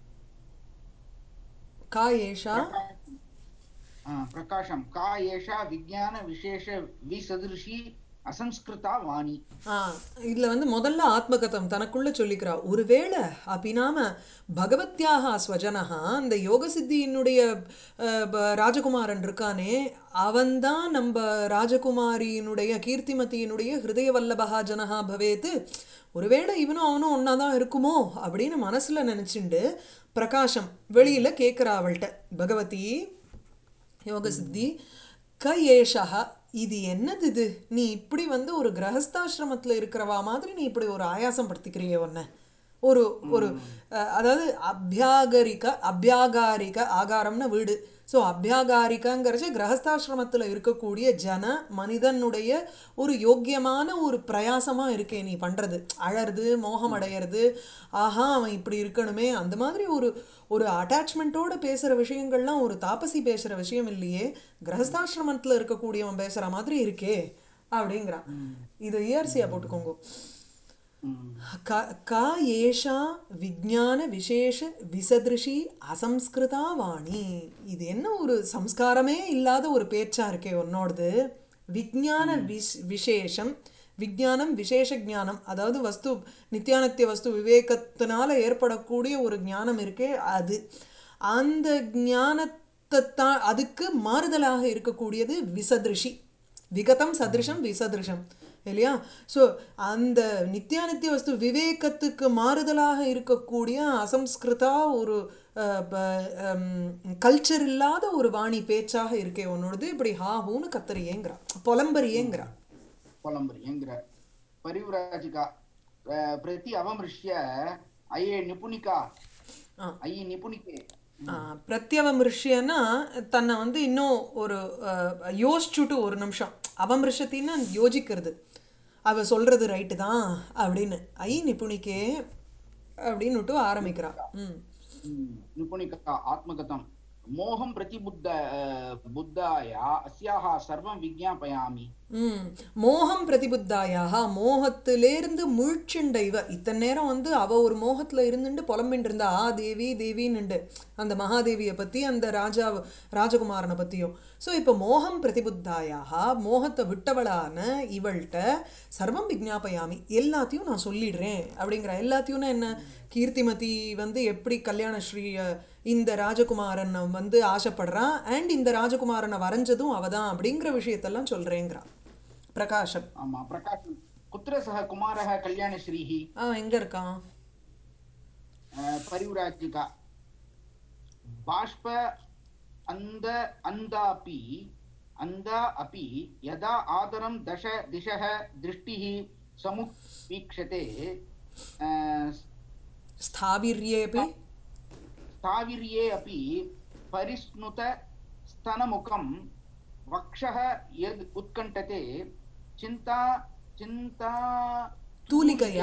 का एषा
आ, प्रकाशं का एषा विज्ञानविशेषविसदृशी असंस्कृता वाणी
ஆ இதுல வந்து முதல்ல ஆத்மகதம் தனக்குள்ள சொல்லிக்கிறா ஒருவேளை அபிநாம பகவத்யாக ஸ்வஜனஹா அந்த யோக சித்தியினுடைய அஹ், ப- ராஜகுமாரன் இருக்கானே அவன்தான் நம்ம ராஜகுமாரியினுடைய கீர்த்திமதியினுடைய ஹிருதய வல்லபகா ஜனஹா பவேத்து ஒருவேளை இவனும் அவனும் ஒன்றா தான் இருக்குமோ அப்படின்னு மனசுல நினைச்சுண்டு பிரகாஷம் வெளியில கேட்குறா அவள்கிட்ட பகவதி யோக சித்தி க ஏஷா இது என்னது இது நீ இப்படி வந்து ஒரு கிரகஸ்தாசிரமத்தில் இருக்கிறவா மாதிரி நீ இப்படி ஒரு ஆயாசம் படுத்திக்கிறிய உன்னை ஒரு ஒரு அஹ், அதாவது அபியாகரிக அபியாகாரிக ஆகாரம்னு வீடு ஸோ அபியாகாரிகங்கிறச்சு கிரகஸ்தாசிரமத்தில் இருக்கக்கூடிய ஜன மனிதனுடைய ஒரு யோக்கியமான ஒரு பிரயாசமாக இருக்கே நீ பண்ணுறது அழறது மோகம் அடையிறது ஆஹா அவன் இப்படி இருக்கணுமே அந்த மாதிரி ஒரு ஒரு அட்டாச்மெண்ட்டோட பேசுகிற விஷயங்கள்லாம் ஒரு தாபசி பேசுகிற விஷயம் இல்லையே கிரகஸ்தாசிரமத்தில் இருக்கக்கூடியவன் பேசுகிற மாதிரி இருக்கே அப்படிங்கிறான் இதை இயர்சியாக போட்டுக்கோங்க
ம்.
க கா ஏஷா விஜான விசேஷ விசதிருஷி அசம்ஸ்கிருதா வாணி இது என்ன ஒரு சம்ஸ்காரமே இல்லாத ஒரு பேச்சா இருக்கே உன்னோடது விஜான விஷ் விசேஷம் விஜானம் விசேஷ ஞானம் அதாவது வஸ்து நித்யானித்திய வஸ்து விவேகத்தினால ஏற்படக்கூடிய ஒரு ஞானம் இருக்கே அது அந்த ஞானத்தை தான் அதுக்கு மாறுதலாக இருக்கக்கூடியது விசதிருஷி விகதம் சதிருஷம் விசதிருஷம் இல்லையா ஸோ அந்த நித்யானித்திய வஸ்து விவேகத்துக்கு மாறுதலாக இருக்கக்கூடிய அசம்ஸ்கிருதா ஒரு கல்ச்சர் இல்லாத ஒரு வாணி பேச்சாக இருக்கே உன்னோடது இப்படி ஹா ஹூன்னு கத்தறியேங்கிறா புலம்பறியேங்கிறா
ಪೊಲಂಬರಿಯಂಗ್ರ ಪರಿವ್ರಾಜಿಕಾ ಅಹ್, ಪ್ರತಿ ಅವಮೃಶ್ಯ ಅಯ್ಯೇ ನಿಪುಣಿಕಾ
ஆ
ಅಯ್ಯಿ ನಿಪುಣಿಕೆ
ஆ, பிரத்யவமிருஷ்யன்னா தன்னை வந்து இன்னும் ஒரு அஹ், யோசிச்சுட்டு ஒரு நிமிஷம் அவமிருஷத்தின்னு யோசிக்கிறது அவ சொல்றது ரைட்டு தான் அப்படின்னு ஐ நிபுணிக்கே அப்படின்னுட்டு ஆரம்பிக்கிறா ம்
ಹ್ಮ್. ನಿಪುಣಿಕಾ ಆತ್ಮಗತಂ ಮೋಹಂ ಪ್ರತಿಬುದ್ಧ ಅಹ್, ಬುದ್ಧಾಯ ಅಸ್ಯಾಹ ಸರ್ವಂ ವಿಜ್ಞಾಪಯಾಮಿ
ம் மோகம் பிரதிபுத்தாயாக மோகத்திலேருந்து முழிச்சுண்ட இவ இத்தனை நேரம் வந்து அவ ஒரு மோகத்துல இருந்துட்டு புலம்பின்னு இருந்தா ஆ தேவி தேவின்னுண்டு அந்த மகாதேவியை பத்தி அந்த ராஜா ராஜகுமாரனை பத்தியும் ஸோ இப்போ மோகம் பிரதிபுத்தாயாக மோகத்தை விட்டவளான இவள்கிட்ட சர்வம் விஜ்ஞாபயாமி எல்லாத்தையும் நான் சொல்லிடுறேன் அப்படிங்கிற எல்லாத்தையும்னா என்ன கீர்த்திமதி வந்து எப்படி கல்யாண ஸ்ரீ அஹ், இந்த ராஜகுமாரன் வந்து ஆசைப்படுறான் அண்ட் இந்த ராஜகுமாரனை வரைஞ்சதும் அவதான் அப்படிங்கிற விஷயத்தெல்லாம் சொல்றேங்கிறா பிரகாஷம்
ஆமா பிரகாஷ் குத்திர சக குமாரः கல்யாணஸ்ரீः
அவன் எங்க இருக்கான்
அஹ், परिव्राजिका बाष्प अन्द अन्दापि अन्दा अपि यदा आदरं दश दिशः दृष्टिः समुवीक्षते अह,
ஸ்தாவிரியேபி
स्थाविर्ये अपि परिस्नुत स्तनमुखं वक्षः यद् उत्कण्ठते चिन्ता चिन्ता
तूलिकया?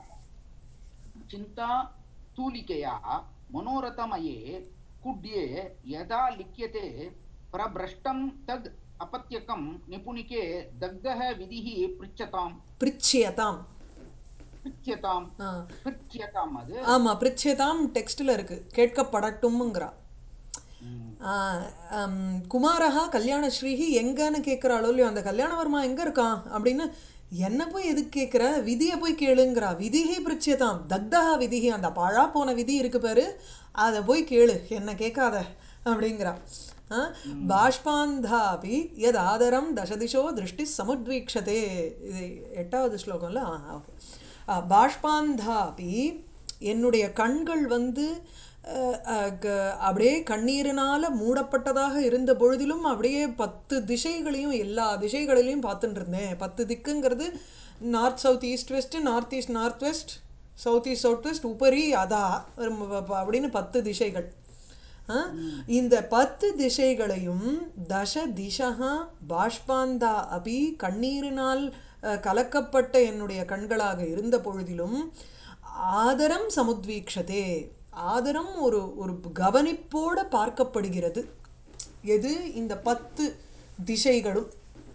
चिन्ता तूलिकया मनोरथमये कुड्ये यदा लिख्यते प्रभ्रष्टं तद् अपत्यकं निपुणिके दग्धः विधिः पृच्छताम्
பிரிச்சியதாம்
पृच्छ्यताम्
ஆ
पृच्छ्यताम् அது
ஆமா பிரிச்சியதாம் டெக்ஸ்ட்ல இருக்கு கேட்கப்படட்டும்ங்கிறா
ம்.
ஆ, அம், குமாரஹா கல்யாண ஸ்ரீஹி எங்கன்னு கேட்குறாளோ இல்லையோ அந்த கல்யாணவர்மா எங்க இருக்கான் அப்படின்னு என்ன போய் எதுக்கு கேட்குற விதியை போய் கேளுங்கிறா விதிஹி பிரிச்சியதாம் தக்தஹா விதிஹி அந்த பழா போன விதி இருக்கு பாரு அதை போய் கேளு என்ன கேட்காத அப்படிங்கிறா ஆ, பாஷ்பாந்தாபி எத் ஆதரம் தசதிஷோ திருஷ்டி சமுத்வீக்ஷதே இது எட்டாவது ஸ்லோகம்ல ஆ ஓகே பாஷ்பாந்தாபி என்னுடைய கண்கள் வந்து அஹ், அஹ், க- அப்படியே கண்ணீரினால மூடப்பட்டதாக இருந்த பொழுதிலும் அப்படியே பத்து திசைகளையும் எல்லா திசைகளிலையும் பார்த்துட்டு இருந்தேன் பத்து திக்குங்கிறது north south east west north east north west south east south west உபரி அதா அப்படின்னு பத்து திசைகள் ஆ? இந்த பத்து திசைகளையும் தச திசா பாஷ்பாந்தா அபி கண்ணீரினால் அஹ், கலக்கப்பட்ட என்னுடைய கண்களாக இருந்த பொழுதிலும் ஆதரம் சமுத்வீக்ஷதே ஆதரம் ஒரு ஒரு கவனிப்போட பார்க்கப்படுகிறது எது இந்த பத்து திசைகளும்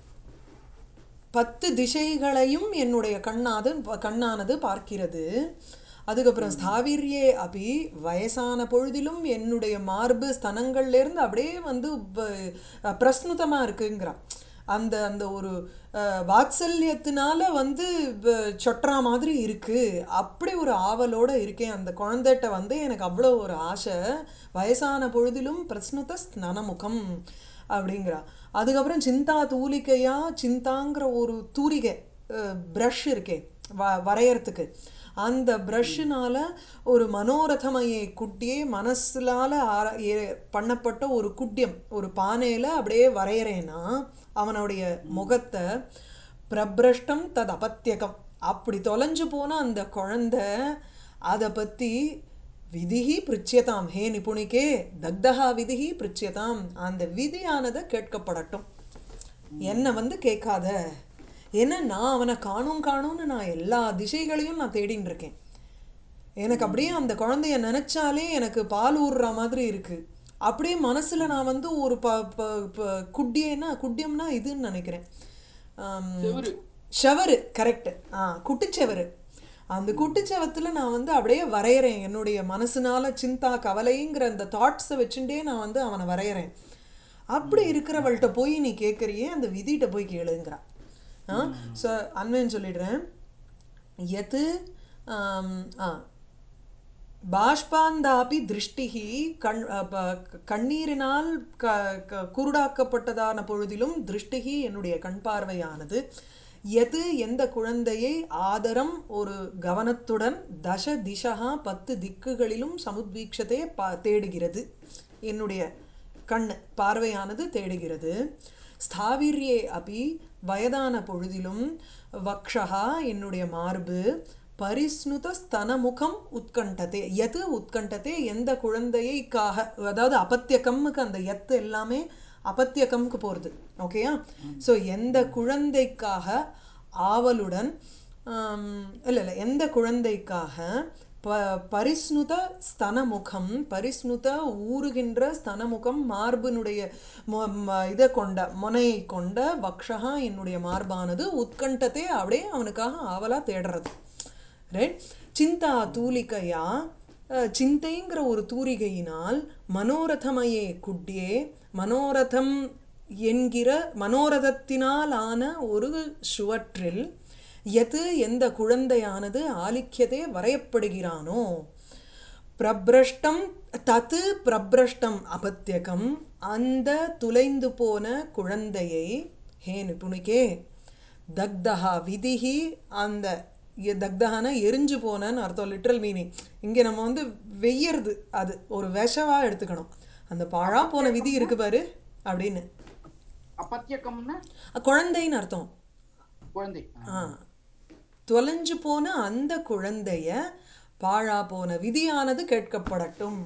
பத்து திசைகளையும் என்னுடைய கண்ணாது கண்ணானது பார்க்கிறது அதுக்கப்புறம் ஸ்தாவிரியே அபி வயசான பொழுதிலும் என்னுடைய மார்பு ஸ்தனங்கள்லேருந்து அப்படியே வந்து ப- பிரஸ்னுதமா இருக்குங்கிறான் அந்த அந்த ஒரு அஹ், வாத்சல்யத்தினால வந்து ப- சொட்டுறா மாதிரி இருக்கு அப்படி ஒரு ஆவலோட இருக்கேன் அந்த குழந்தைகிட்ட வந்து எனக்கு அவ்வளோ ஒரு ஆசை வயசான பொழுதிலும் பிரஸ்னுத ஸ்னனமுகம் அப்படிங்கிறா அதுக்கப்புறம் சிந்தா தூலிக்கையா சிந்தாங்கிற ஒரு தூரிகை ப்ரஷ் இருக்கே வ வரையறதுக்கு அந்த ப்ரஷ்ஷுனால ஒரு மனோரதமையை குட்டியே மனசுலால ஆர- ஏ- பண்ணப்பட்ட ஒரு குட்டியம் ஒரு பானையில் அப்படியே வரையறேன்னா அவனுடைய முகத்தை பிரபிரஷ்டம் தது அபத்தியகம் அப்படி தொலைஞ்சு போன அந்த குழந்தை அதை பற்றி விதிஹி பிரிச்சியதாம் ஹே நிபுணிக்கே தக்தஹா விதிஹி பிரிச்சியதாம் அந்த விதியானதை கேட்கப்படட்டும் என்னை வந்து கேட்காத ஏன்னா நான் அவனை காணும் காணும்னு நான் எல்லா திசைகளையும் நான் தேடின்னு இருக்கேன் எனக்கு அப்படியே அந்த குழந்தைய நினைச்சாலே எனக்கு பால் ஊறுற மாதிரி இருக்கு அப்படியே மனசுல நான் வந்து ஒரு ப ப ப குட்டியேன்னா குட்டியம்னா இதுன்னு நினைக்கிறேன் ஆம்,
செவுரு
ஷவரு கரெக்ட் ஆ குட்டிச்செவரு அந்த குட்டிச்செவத்துல நான் வந்து அப்படியே வரையறேன் என்னுடைய மனசுனால சிந்தா கவலைங்கிற அந்த தாட்ஸை வச்சுட்டே நான் வந்து அவனை வரையறேன் அப்படி இருக்கிறவள்கிட்ட போய் நீ கேட்குறியே அந்த விதிகிட்ட போய் கேளுங்கிறா ஆ ஸோ அன்வயம் சொல்லிடுறேன் எது ஆம், ஆ பாஷ்பாந்தாபி திருஷ்டிகி கண் அ, ப- கண்ணீரினால் க க- குருடாக்கப்பட்டதான பொழுதிலும் திருஷ்டிகி என்னுடைய கண் பார்வையானது எது எந்த குழந்தையை ஆதரம் ஒரு கவனத்துடன் தச திசா பத்து திக்குகளிலும் சமுத்வீக்ஷத்தை பா தேடுகிறது என்னுடைய கண் பார்வையானது தேடுகிறது ஸ்தாவிரியே அபி வயதான பொழுதிலும் வக்ஷகா என்னுடைய மார்பு பரிஸ்னுத ஸ்தனமுகம் உத்கண்டதே எது உத்கண்டதே எந்த குழந்தையைக்காக அதாவது அபத்தியகம்முக்கு அந்த எத்து எல்லாமே அபத்தியகம்க்கு போகிறது ஓகேயா ஸோ எந்த குழந்தைக்காக ஆவலுடன் இல்லை இல்லை எந்த குழந்தைக்காக ப பரிஸ்னுத ஸ்தனமுகம் பரிஸ்னுத ஊறுகின்ற ஸ்தனமுகம் மார்பினுடைய மொ- ம- இதை கொண்ட முனையை கொண்ட வக்ஷகா என்னுடைய மார்பானது உத்கண்டத்தை அப்படியே அவனுக்காக ஆவலா தேடுறது ரைட் சிந்தா தூலிகையா அஹ், சிந்தைங்கிற ஒரு தூரிகையினால் மனோரதமையே குட்டியே மனோரதம் என்கிற மனோரதத்தினால் ஆன ஒரு சுவற்றில் எது எந்த குழந்தையானது ஆலிக்கியதே வரையப்படுகிறானோ பிரபிரஷ்டம் தத்து பிரபிரஷ்டம் அபத்தியகம் அந்த துளைந்து போன குழந்தையை ஹே நிபுணிக்கே தக்தஹா விதிஹி அந்த எ- தக்தஹானா எரிஞ்சு போனன்னு அர்த்தம் லிட்ரல் மீனிங் இங்கே நம்ம வந்து வெய்யறது அது ஒரு விஷவா எடுத்துக்கணும் அந்த பாழா போன விதி இருக்கு பாரு அப்படின்னு
அப்பத்தியக்கம்னா
அ, குழந்தைன்னு அர்த்தம்
குழந்தை
ஆ தொலைஞ்சு போன அந்த குழந்தைய பாழா போன விதியானது கேட்கப்படட்டும்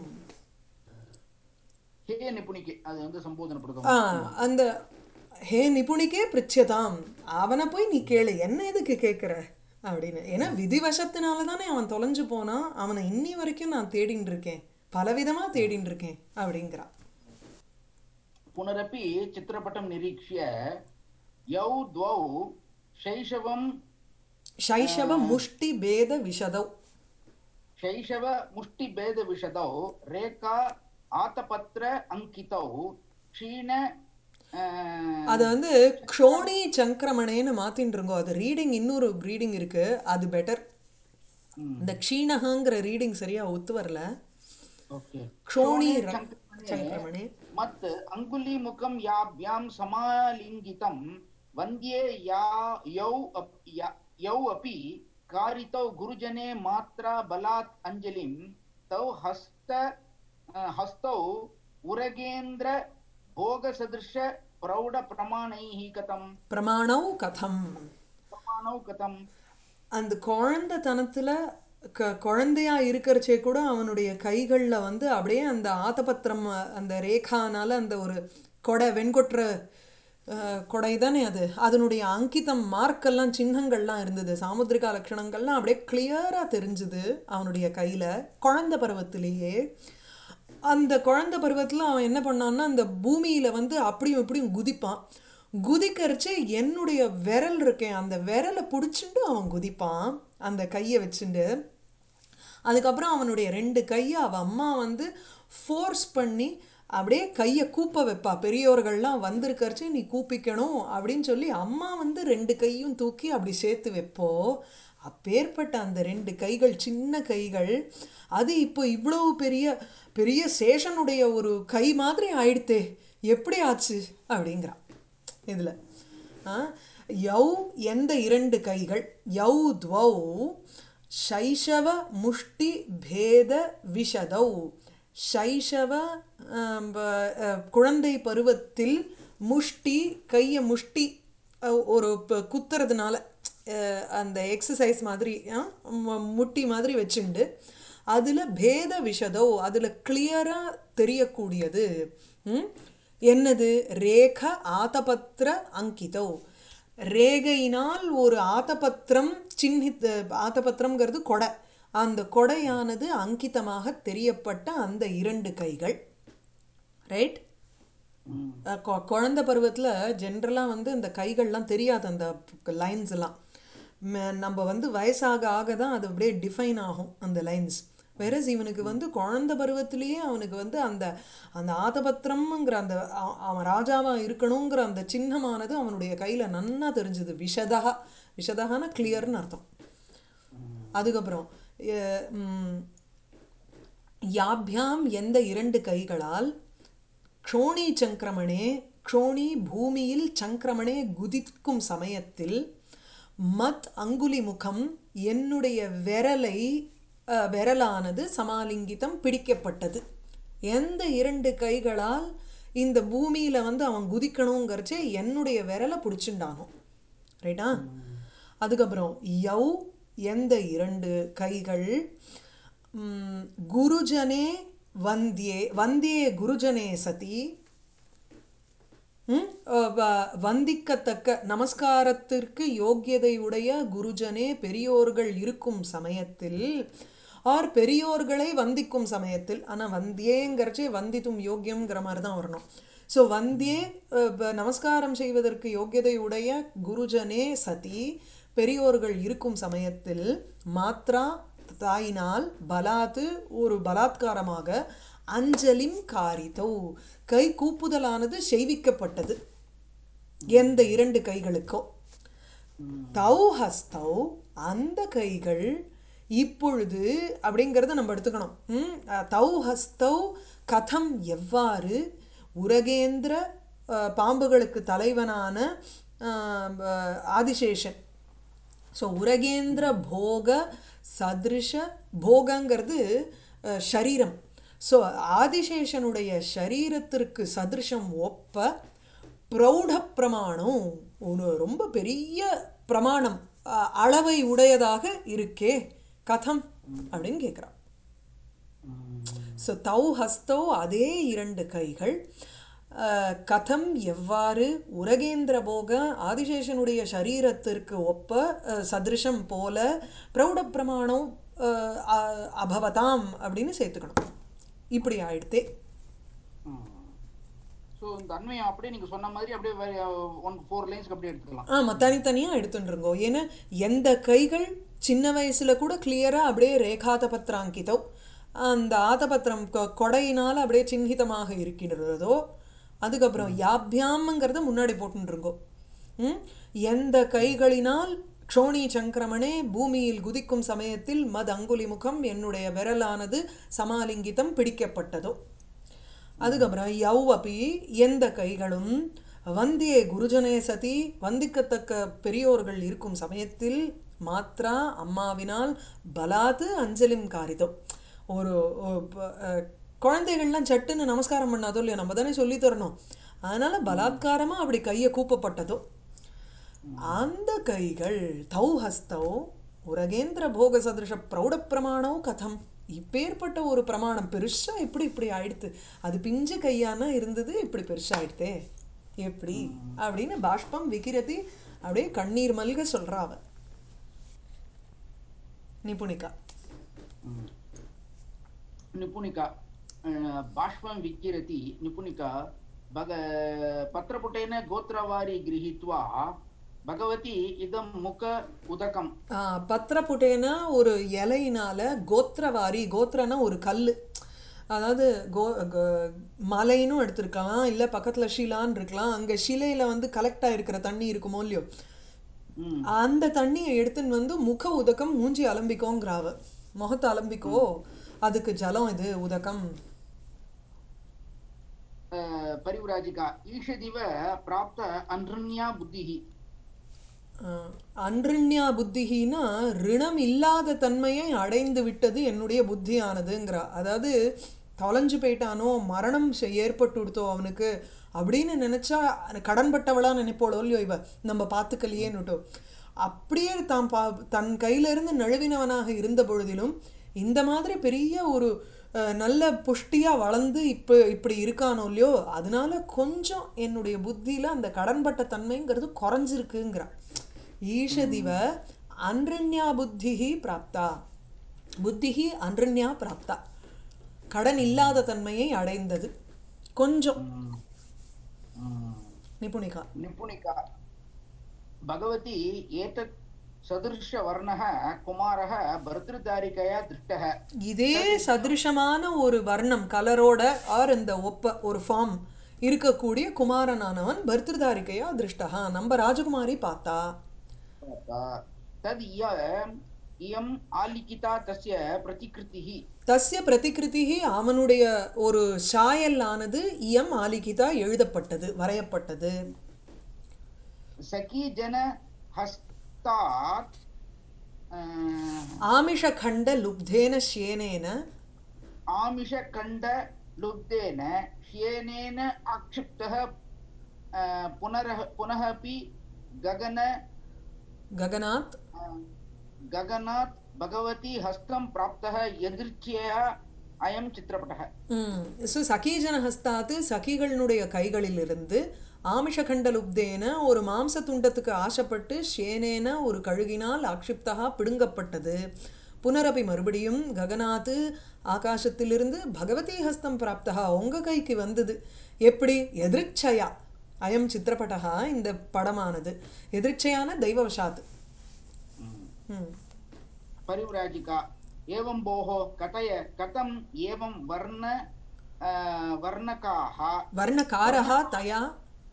ஹே நிபுணிக்கு அது வந்து சம்போதனை
ஆ
படுத்தும்
அந்த ஹே நிபுணிக்கே பிரிச்சதாம் அவனை போய் நீ கேளு என்ன எதுக்கு கேட்குற அப்படின்னு ஏன்னா விதிவசத்தினால தானே அவன் தொலைஞ்சு போனான் அவனை இன்னி வரைக்கும் நான் தேடின்னு இருக்கேன் பலவிதமா தேடின்னு இருக்கேன் அப்படிங்கிறான்
पुनरपि चित्रपटं निरीक्ष्य यौ द्वौ शैशवं
சைஷவ முஷ்டி பேத விஷதௌ
शैशव मुष्टिभेदविशदौ रेखा आतपत्र अङ्कितौ क्षीण अ,
அதை வந்து க்ஷோணி சங்கிரமணேன்னு மாத்தின்னு இருக்கோம் அது ரீடிங் இன்னொரு ரீடிங் இருக்கு அது பெட்டர்
ம்,
இந்த க்ஷீணகாங்கிற ரீடிங் சரியா ஒத்து வரல
ओके
க்ஷோணி
क्षोणे
ர-
चङ्क्रमणे
சங்கிரமணே
मत् अङ्गुलीमुखं याभ्यां समालिङ्गितं वन्द्ये या यौ अप्- या- यौ अपि कारितौ गुरुजने मात्रा बलात् अञ्जलिं तौ हस्त अ, हस्तौ उरगेन्द्र भोगसदृश प्रौढप्रमाणैः कथं
பிரமாணௌ கதம்
प्रमाणौ कथम्
அந்த குழந்தைத்தனத்துல க குழந்தையா இருக்கிறச்சே கூட அவனுடைய கைகளில் வந்து அப்படியே அந்த ஆத்தபத்திரம் அந்த ரேகானால அந்த ஒரு கொடை வெண்கொற்ற அஹ், கொடை தானே அது அதனுடைய அங்கிதம் மார்க்கெல்லாம் சின்னங்கள்லாம் இருந்தது சாமுத்திரிகா லட்சணங்கள்லாம் அப்படியே கிளியராக தெரிஞ்சுது அவனுடைய கையில் குழந்தை பருவத்திலேயே அந்த குழந்தை பருவத்தில் அவன் என்ன பண்ணான்னா அந்த பூமியில் வந்து அப்படியும் இப்படியும் குதிப்பான் குதிக்கரிச்சு என்னுடைய விரல் இருக்கேன் அந்த விரலை பிடிச்சிட்டு அவன் குதிப்பான் அந்த கையை வச்சுட்டு அதுக்கப்புறம் அவனுடைய ரெண்டு கையை அவன் அம்மா வந்து ஃபோர்ஸ் பண்ணி அப்படியே கையை கூப்ப வைப்பா பெரியோர்கள்லாம் வந்திருக்கறச்சு நீ கூப்பிக்கணும் அப்படின்னு சொல்லி அம்மா வந்து ரெண்டு கையும் தூக்கி அப்படி சேர்த்து வைப்போ அப்பேற்பட்ட அந்த ரெண்டு கைகள் சின்ன கைகள் அது இப்போ இவ்வளவு பெரிய பெரிய சேஷனுடைய ஒரு கை மாதிரி ஆயிடுத்தே எப்படி ஆச்சு அப்படிங்கிறான் இதில் யௌ எந்த இரண்டு கைகள் யௌ துவௌ சைஷவ முஷ்டி பேத விஷதௌ சைஷவ ஆம், ப- அஹ், குழந்தை பருவத்தில் முஷ்டி கையை முஷ்டி அஹ், ஒரு ப- குத்துறதுனால அஹ், அந்த எக்ஸசைஸ் மாதிரி ஆ, மு- முட்டி மாதிரி வச்சுண்டு அதில் பேத விஷதோ அதில் கிளியராக தெரியக்கூடியது ம்? என்னது ரேக ஆதபத்திர அங்கிதோ ரேகையினால் ஒரு ஆத்தபத்திரம் சின்னித் ஆத்தபத்திரம்ங்கிறது கொடை அந்த கொடையானது அங்கிதமாக தெரியப்பட்ட அந்த இரண்டு கைகள் ரைட்
ம்.
குழந்தை பருவத்தில் ஜென்ரலாக வந்து இந்த கைகள்லாம் தெரியாது அந்த லைன்ஸ் எல்லாம் ம- நம்ம வந்து வயசாக ஆக தான் அது அப்படியே டிஃபைன் ஆகும் அந்த லைன்ஸ் வெரஸ் இவனுக்கு வந்து குழந்தை பருவத்திலேயே அவனுக்கு வந்து அந்த அந்த ஆதபத்திரம்ங்கிற அந்த அ- அவன் ராஜாவா இருக்கணுங்கிற அந்த சின்னமானது அவனுடைய கையில நன்னா தெரிஞ்சுது விஷதகா விஷதகான கிளியர்னு அர்த்தம் அதுக்கப்புறம் எ- ம், யாபியாம் எந்த இரண்டு கைகளால் க்ஷோணி சங்கிரமணே க்ஷோணி பூமியில் சங்கிரமணே குதிக்கும் சமயத்தில் மத் அங்குலி முகம் என்னுடைய விரலை அஹ், விரலானது சமாலிங்கிதம் பிடிக்கப்பட்டது எந்த இரண்டு கைகளால் இந்த பூமியில வந்து அவன் குதிக்கணுங்கிறச்சே என்னுடைய விரலை பிடிச்சுண்டானோ ரைட்டா அதுக்கப்புறம் யௌ எந்த இரண்டு கைகள் ம், குருஜனே வந்தியே வந்தியே குருஜனே சதி ம், அஹ், வ- வந்திக்கத்தக்க நமஸ்காரத்திற்கு யோக்கியதையுடைய குருஜனே பெரியோர்கள் இருக்கும் சமயத்தில் ஆர் பெரியோர்களை வந்திக்கும் சமயத்தில் ஆனால் வந்தியேங்கிறச்சே வந்தித்தும் யோக்கியம்ங்கிற மாதிரி தான் வரணும் ஸோ வந்தியே அஹ், ப- நமஸ்காரம் செய்வதற்கு யோக்கியதையுடைய குருஜனே சதி பெரியோர்கள் இருக்கும் சமயத்தில் மாத்ரா தாயினால் பலாத்து ஒரு பலாத்காரமாக அஞ்சலிம் காரித்தௌ கை கூப்புதலானது செய்விக்கப்பட்டது எந்த இரண்டு கைகளுக்கோ தௌ ஹஸ்தௌ அந்த கைகள் இப்பொழுது அப்படிங்கிறத நம்ம எடுத்துக்கணும் ம், அஹ், தௌ ஹஸ்தௌ கதம் எவ்வாறு உரகேந்திர அஹ், பாம்புகளுக்கு தலைவனான அஹ், ப- ஆதிசேஷன் ஸோ உரகேந்திர போக சதிருஷ போகங்கிறது அஹ், ஷரீரம் ஸோ ஆதிசேஷனுடைய ஷரீரத்திற்கு சதிருஷம் ஒப்ப பிரௌಢ பிரமாணம் ஒரு ரொம்ப பெரிய பிரமாணம் அஹ், அளவை உடையதாக இருக்கே கதம் அப்படின்னு கேட்குறான் ஸோ தௌ ஹஸ்தௌ அதே இரண்டு கைகள் அஹ், கதம் எவ்வாறு உரகேந்திர போக ஆதிசேஷனுடைய சரீரத்திற்கு ஒப்ப அஹ், சதிருஷம் போல பிரௌಢ பிரமாணம் அஹ், அ- அபவதாம் அப்படின்னு சேர்த்துக்கணும் இப்படி ஆயிடுத்தே
ஸோ இந்த அண்மையம் அப்படியே நீங்க சொன்ன மாதிரி அப்படியே ஒன் ஃபோர் லைன்ஸ்க்கு அப்படியே எடுத்துக்கலாம்
ஆமாம் தனித்தனியாக எடுத்துட்டுருங்கோ ஏன்னா எந்த கைகள் சின்ன வயசுல கூட கிளியராக அப்படியே ரேகாத பத்திராங்கிதோ அந்த ஆதபத்திரம் கொ- கொடையினால் அப்படியே சின்னிதமாக இருக்கின்றதோ அதுக்கப்புறம் யாபியாம்ங்கிறத முன்னாடி போட்டுருங்கோ ம் எந்த கைகளினால் க்ஷோணி சங்கிரமணே பூமியில் குதிக்கும் சமயத்தில் மத் அங்குலி முகம் என்னுடைய விரலானது சமாலிங்கிதம் பிடிக்கப்பட்டதோ அதுக்கப்புறம் யவ் அப்பி எந்த கைகளும் வந்தியே குருஜனே சதி வந்திக்கத்தக்க பெரியோர்கள் இருக்கும் சமயத்தில் மாத்ரா அம்மாவினால் பலாத்து அஞ்சலிம் காரிதோ ஒரு ஒரு ப- அஹ், குழந்தைகள்லாம் சட்டுன்னு நமஸ்காரம் பண்ணாதோ இல்லையா நம்ம தானே சொல்லி தரணும் அதனால பலாத்காரமா அப்படி கையை கூப்பப்பட்டதோ அந்த கைகள் தௌ ஹஸ்தௌ உரகேந்திர போக சதிருஷ பிரௌட பிரமாணம் கதம் இப்பேற்பட்ட ஒரு பிரமாணம் பெருசா எப்படி இப்படி ஆயிடுத்து அது பிஞ்சு கையானா இருந்தது இப்படி பெருசாயிடுதே எப்படி அப்படின்னு பாஷ்பம் விகிரதி அப்படியே கண்ணீர் மல்க சொல்றா அவ நிபுணிகா
ம். निपुणिका अ, बाष्पं विकिरति निपुणिका भग पत्रपुटेन गोत्रवारी गृहीत्वा भगवती इदं मुख उदकं
ஆஹ் பத்திரப்புட்டேனா ஒரு இலையினால கோத்திரவாரி கோத்திரனா ஒரு கல் அதாவது கோ க- மலைன்னும் எடுத்திருக்கலாம் இல்லை பக்கத்தில் ஷிலான்னு இருக்கலாம் அங்கே ஷிலையில் வந்து கலெக்ட் ஆகிருக்கிற தண்ணி இருக்குமோ இல்லையோ
ம்,
அந்த தண்ணியை எடுத்துன்னு வந்து முக உதகம் மூஞ்சி அலம்பிக்கோங்கிறாவ முகத்தை அலம்பிக்கோ அதுக்கு ஜலம் இது உதகம்
अ, परिव्राजिका ईषदिव प्राप्त अनृण्या बुद्धिः
ஆஹ் அன்றிண்யா புத்திகினா ரிணம் இல்லாத தன்மையை அடைந்து விட்டது என்னுடைய புத்தியானதுங்கிறா அதாவது தொலைஞ்சு போயிட்டானோ மரணம் செ- ஏற்பட்டுடுத்தோ அவனுக்கு அப்படின்னு நினைச்சா கடன்பட்டவளா நினைப்போளோ இல்லையோ இவ நம்ம பார்த்துக்கலையேன்னுட்டோ அப்படியே தான் பா தன் கையிலிருந்து நழுவினவனாக இருந்த பொழுதிலும் இந்த மாதிரி பெரிய ஒரு அஹ், நல்ல புஷ்டியா வளர்ந்து இப்போ இப்படி இருக்கானோ இல்லையோ அதனால கொஞ்சம் என்னுடைய புத்தியில அந்த கடன்பட்ட தன்மைங்கிறது குறைஞ்சிருக்குங்கிறா ஈஷதிவ அன்ரண்யா புத்திஹி பிராப்தா புத்திஹி அன்ரண்யா பிராப்தா கடன் இல்லாத தன்மையை அடைந்தது கொஞ்சம்
ம், ம்.
நிபுணிகா
निपुणिका भगवती एतत् सदृशवर्णः कुमारः भर्तृदारिकया दृष्टः
இதே சதிருஷமான ஒரு வர்ணம் கலரோட ஆர் இந்த ஒப்ப ஒரு ஃபார்ம் இருக்கக்கூடிய குமாரனானவன் பர்திருதாரிக்கையா திருஷ்டா நம்ம ராஜகுமாரி பார்த்தா
तद् इय इयम् आलिखिता तस्य प्रतिकृतिः
தஸ்ய பிரதிகிருதி அவனுடைய ஒரு சாயல் ஆனது இயம் ஆலிகிதா எழுதப்பட்டது வரையப்பட்டது
सखी जन हस्तात्
ஆமிஷகண்ட லுப்தேன ஷேனேன
आमिषखण्ड लुब्धेन श्येनेन आक्षिप्तः अ, पुनरः पुनः अपि गगन
ககனாத்
अ, गगनात् भगवती हस्तं प्राप्तः यदृच्छया अयं चित्रपटः
ம் ஸோ சகீஜன ஹஸ்தாத்து சகிகளினுடைய கைகளிலிருந்து ஆமிஷகண்ட லுப்தேன ஒரு மாம்ச துண்டத்துக்கு ஆசைப்பட்டு ஷேனேன ஒரு கழுகினால் ஆக்ஷிப்தகா பிடுங்கப்பட்டது புனரபி மறுபடியும் ககனாத்து ஆகாசத்திலிருந்து பகவதி ஹஸ்தம் பிராப்தகா உங்க கைக்கு வந்தது எப்படி எதிர்ச்சயா அயம் சித்திரப்பட்டகா இந்த படமானது எதிர்ச்சையான தெய்வவசாத் ம்
परिव्राजिका एवं भोः कथय कथम् एवं वर्ण अ, वर्णकाः
வர்ணகாரஹா தயா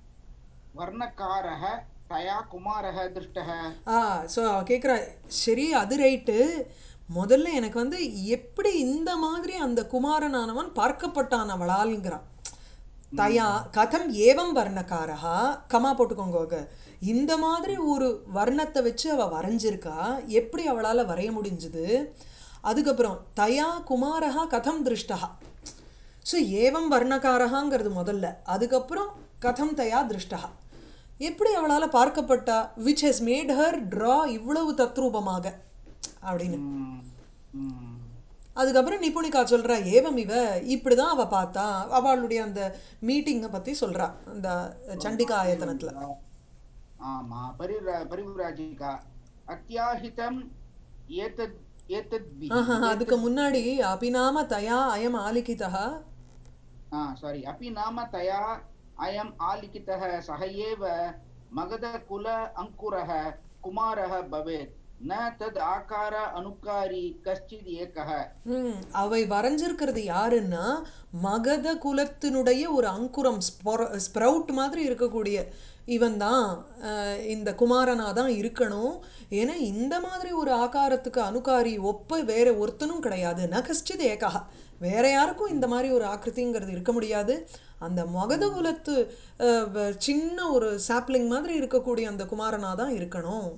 वर्णकारः तया कुमारः दृष्टः
ஆ ஸோ அவ கேட்குறா சரி அது ரைட்டு முதல்ல எனக்கு வந்து எப்படி இந்த மாதிரி அந்த குமாரனானவன் பார்க்கப்பட்டான் அவளால்ங்கிறான் தயா கதம் ஏவம் வர்ணக்காரகா கமா போட்டுக்கோங்க அங்க. இந்த மாதிரி ஒரு வர்ணத்தை வச்சு அவ வரைஞ்சிருக்கா எப்படி அவளால வரைய முடிஞ்சுது அதுக்கப்புறம் தயா குமாரஹா கதம் திருஷ்டா ஸோ ஏவம் வர்ணக்காரகாங்கிறது முதல்ல அதுக்கப்புறம் கதம் தயா திருஷ்டா எப்படி அவளால் பார்க்கப்பட்டா which has made her draw இவ்வளவு தத்ரூபமாக அப்படின்னு
ம், ம்.
அதுக்கப்புறம் நிபுணிகா சொல்றா ஏவம் இவ இப்படிதான் அவ பார்த்தா அவளுடைய அந்த மீட்டிங்கை பத்தி சொல்றா அந்த சண்டிகா ஆயத்தனத்துல
ஆமா परिव्रा परिव्राजिका அத்தியாஹிதம் ஏதத் ஏதத்பிः
ஆஹா, அதுக்கு முன்னாடி அபிநாம தயா அயம் ஆலிகிதா
ஆ சாரி अपि नाम तया अयम् आलिखितः सः एव मगधकुल अङ्कुरः कुमारः भवेत् न तद् आकार अनुकारी कश्चित् एकः
ம் அவை வரைஞ்சிருக்கிறது யாருன்னா மகத குலத்தினுடைய ஒரு அங்குரம் ஸ்ப்ரவுட் மாதிரி இருக்கக்கூடிய இவன் தான் இந்த குமாரனா தான் இருக்கணும் ஏன்னா இந்த மாதிரி ஒரு ஆகாரத்துக்கு அனுகாரி ஒப்ப வேற ஒருத்தனும் கிடையாது நகஸ்டித் ஏகா வேற யாருக்கும் இந்த மாதிரி ஒரு ஆக்கிருதிங்கிறது இருக்க முடியாது அந்த மகத குலத்து அஹ், வ- சின்ன ஒரு சாப்லிங் மாதிரி இருக்கக்கூடிய அந்த குமாரனா தான் இருக்கணும்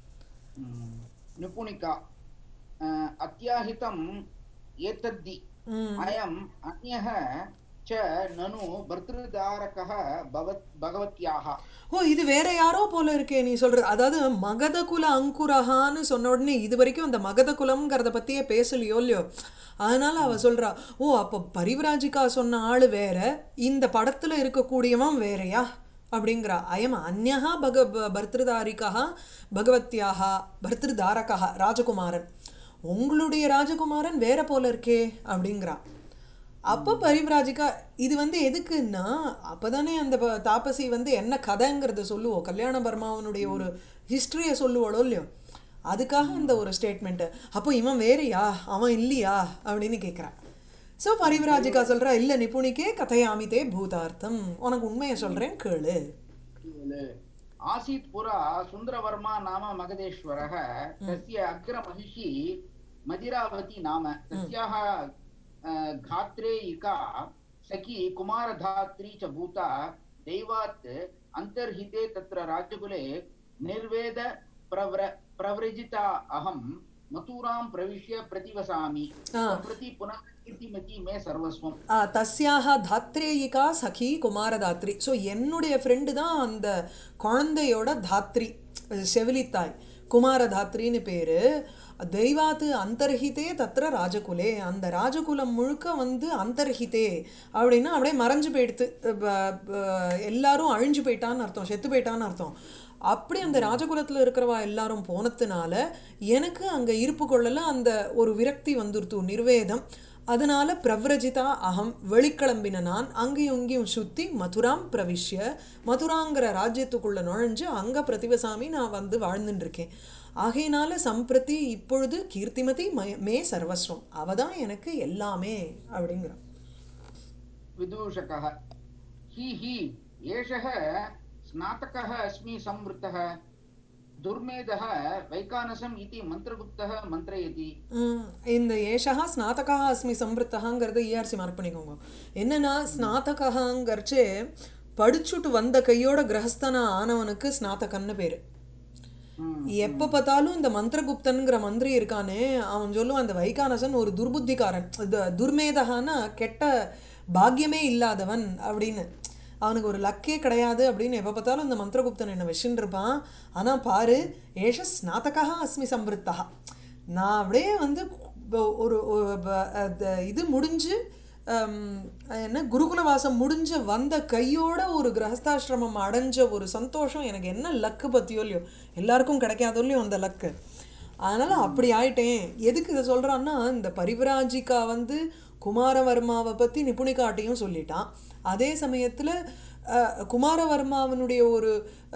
निपुणिका अ, अत्याहितम् एतद्धि
ம்
अयम् अन्यः च ननु भर्तृदारकः भवत् भगवत्याः
ஓ இது வேற யாரோ போல இருக்கே நீ சொல்றது அதாவது மகத குல அங்குரஹான்னு சொன்ன உடனே இது வரைக்கும் அந்த மகத குலம்ங்கிறத பத்தியே பேசலையோ இல்லையோ அதனால அவ சொல்றா ஓ அப்ப பரிவிராஜிகா சொன்ன ஆளு வேற இந்த படத்துல இருக்கக்கூடியவன் வேறயா அப்படிங்கிறா அயம் அந்யஹா பக ப- பர்திருதாரிகா பகவத்யாஹா பர்திருதாரகா ராஜகுமாரன் உங்களுடைய ராஜகுமாரன் வேற போல இருக்கே அப்படிங்கிறா அப்போ பரிவிராஜிகா இது வந்து எதுக்குன்னா அப்பதானே அந்த ப- தாபசி வந்து என்ன கதைங்கிறத சொல்லுவோம் கல்யாண பர்மாவனுடைய ஒரு ஹிஸ்டரியை சொல்லுவாளோ இல்லையோ அதுக்காக இந்த ஒரு ஸ்டேட்மெண்ட்டு அப்போ இவன் வேறயா அவன் இல்லையா அப்படின்னு கேட்குறான் ஸோ பரிவிராஜிகா சொல்றா இல்லை நிபுணிக்கே கதையாமிதே பூதார்த்தம் உனக்கு உண்மையை சொல்றேன் கேளு
आसीत् पुरा सुन्दरवर्मा नाम मगधेश्वरः तस्य अग्रमहिषी मदिरावती नाम तस्याः अ, घात्रेयिका सखी कुमारधात्री च भूता दैवात् अन्तर्हिते तत्र राज्यकुले निर्वेद प्रव्र प्रव्रजिता अहं मथुरां प्रविश्य प्रतिवसामि
ஆ
सम्प्रति पुनः कीर्तिमती मे सर्वस्वम्
ஆ, தஸ்யாக தாத்ரேயிகா சகி குமாரதாத்ரி ஸோ என்னுடைய ஃப்ரெண்டு தான் அந்த குழந்தையோட தாத்ரி செவிலித்தாய் குமாரதாத்ரின்னு பேரு தெய்வாத்து அந்தர்ஹிதே தத்ர ராஜகுலே அந்த ராஜகுலம் முழுக்க வந்து அந்தர்ஹிதே அப்படின்னா அப்படியே மறைஞ்சு போயிடுத்து ப- ப- எல்லாரும் அழிஞ்சு போயிட்டான்னு அர்த்தம் செத்து போயிட்டான்னு அர்த்தம் அப்படி அந்த ராஜகுலத்தில் இருக்கிறவா எல்லாரும் போனதுனால எனக்கு அங்கே இருப்பு கொள்ளல அந்த ஒரு விரக்தி வந்துருத்து நிர்வேதம் அதனால பிரவ்ரஜிதா அகம் வெளிக்கிளம்பின நான் அங்கேயும் இங்கேயும் சுற்றி மதுராம் பிரவிஷ்ய மதுராங்கிற ராஜ்யத்துக்குள்ள நுழைஞ்சு அங்கே பிரதிவசாமி நான் வந்து வாழ்ந்துட்டு இருக்கேன் ஆகையினால சம்பிரதி இப்பொழுது கீர்த்திமதி மய- மே சர்வஸ்வம் அவ தான் எனக்கு எல்லாமே அப்படிங்கிற
विदूषकः हि हि एषः स्नातकः अस्मि संवृत्तः दुर्मेधः वैकानसम् इति मन्त्रगुप्तः मन्त्रयति
ம், இந்த ஏஷா ஸ்நாதகா அஸ்மி சம்பிருத்தகாங்கிறத இஆர்சி மார்க் பண்ணிக்கோங்க என்னன்னா ஸ்நாதகாங்கிறச்சே படிச்சுட்டு வந்த கையோட கிரகஸ்தனா ஆனவனுக்கு ஸ்நாதகன்னு பேரு
ம்,
எப்போ பார்த்தாலும் இந்த மந்திரகுப்தன்கிற மந்திரி இருக்கானே அவன் சொல்லுவான் அந்த வைகானசன் ஒரு துர்புத்திக்காரன் து- துர்மேதகான்னா கெட்ட பாக்கியமே இல்லாதவன் அப்படின்னு அவனுக்கு ஒரு லக்கே கிடையாது அப்படின்னு எப்போ பார்த்தாலும் இந்த மந்திரகுப்தன் என்ன வச்சுன்னு இருப்பான் ஆனால் பாரு ஏஷ ஸ்நாதகா அஸ்மி சம்பிருத்தா நான் அப்படியே வந்து ப- ஒரு ஒரு ப- அது இது முடிஞ்சு ஹம், என்ன குருகுலவாசம் முடிஞ்ச வந்த கையோட ஒரு கிரகஸ்தாசிரமம் அடைஞ்ச ஒரு சந்தோஷம் எனக்கு என்ன லக்கு பற்றியோ இல்லையோ எல்லாருக்கும் கிடைக்காதோ இல்லையோ அந்த லக்கு அதனால் அப்படி ஆயிட்டேன் எதுக்கு இதை சொல்கிறான்னா இந்த பரிவிராஜிகா வந்து குமாரவர்மாவை பற்றி நிபுணிகாட்டையும் சொல்லிட்டான் அதே சமயத்தில் குமாரவர்மாவனுடைய ஒரு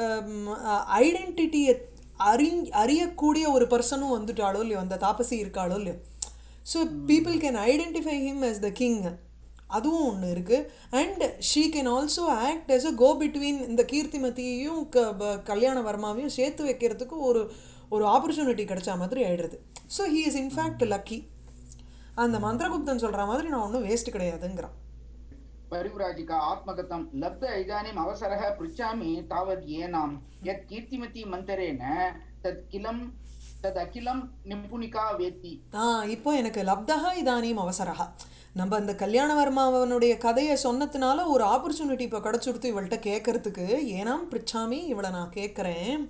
ஐடென்டிட்டியை அறி அறியக்கூடிய ஒரு பர்சனும் வந்துட்டாளோ இல்லையோ அந்த தாபசி இருக்காளோ இல்லையோ so people can identify him as the king அதுவும் ஒன்று இருக்குது and she can also act as a go between இந்த கீர்த்திமதியையும் க ப- கல்யாண வர்மாவையும் சேர்த்து வைக்கிறதுக்கு ஒரு ஒரு ஆப்பர்ச்சுனிட்டி கிடைச்ச மாதிரி ஆயிடுறது so he is in fact lucky அந்த மந்திரகுப்தன் சொல்கிற மாதிரி நான் ஒன்றும் வேஸ்ட் கிடையாதுங்கிறான்
परिव्राजिका आत्मगतं लब्ध इदानीम् अवसरः पृच्छामि तावद् येनां यत् कीर्तिमती मन्तरेण तत् किलं तदखिलं निपुणिका वेत्ति
ஆ இப்போ எனக்கு லப்தகா இதானியும் அவசரஹா நம்ம அந்த கல்யாணவர்மாவனுடைய கதையை சொன்னதுனால ஒரு ஆப்பர்ச்சுனிட்டி இப்போ கிடச்சுடுத்து இவள்கிட்ட கேட்கறதுக்கு ஏனாம் பிரிச்சாமி இவளை நான் கேட்குறேன்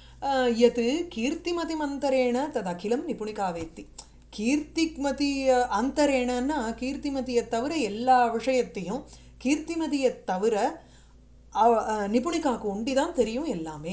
எது கீர்த்திமதி மந்தரேன தது அகிலம் நிபுணிகா வேத்தி கீர்த்திமதி அஹ், அந்தரேனன்னா கீர்த்திமதியை தவிர எல்லா விஷயத்தையும் கீர்த்திமதியை தவிர அவ- அஹ், நிபுணிகாக்கு ஒண்டி தான் தெரியும் எல்லாமே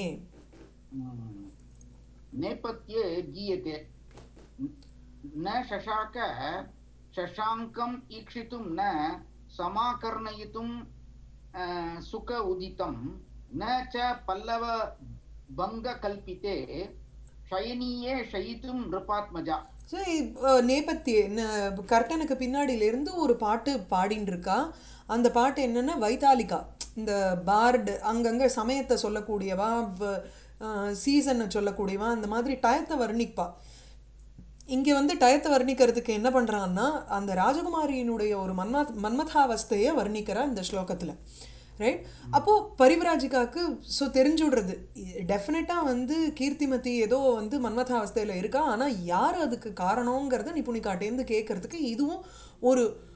नेपथ्ये गीयते न शशाक शशाङ्कम् ईक्षितुं न समाकर्णयितुं अ, सुख उदितं न च पल्लव भङ्गकल्पिते शयनीये शयितुं नृपात्मजा
ஸோ நேபத்திய ந- கர்ட்டனுக்கு பின்னாடியிலேருந்து ஒரு பாட்டு பாடின்னு இருக்கா அந்த பாட்டு என்னன்னா வைத்தாலிகா இந்த பார்டு அங்கங்கே சமயத்தை சொல்லக்கூடியவா சீசனை சொல்லக்கூடியவா அந்த மாதிரி டயத்தை வர்ணிப்பா இங்கே வந்து டயத்தை வர்ணிக்கிறதுக்கு என்ன பண்ணுறான்னா அந்த ராஜகுமாரியினுடைய ஒரு மன்ம மன்மதாவஸ்தையை வர்ணிக்கிறா இந்த ஸ்லோகத்தில் ரைட் அப்போது பரிவிராஜிகாவுக்கு ஸோ தெரிஞ்சு விடுறது டெஃபினட்டாக வந்து கீர்த்திமதி ஏதோ வந்து மன்மதாவஸ்தையில் இருக்கா ஆனால் யார் அதுக்கு காரணங்கிறத நிபுணிகாட்டேருந்து கேட்கறதுக்கு இதுவும் ஒரு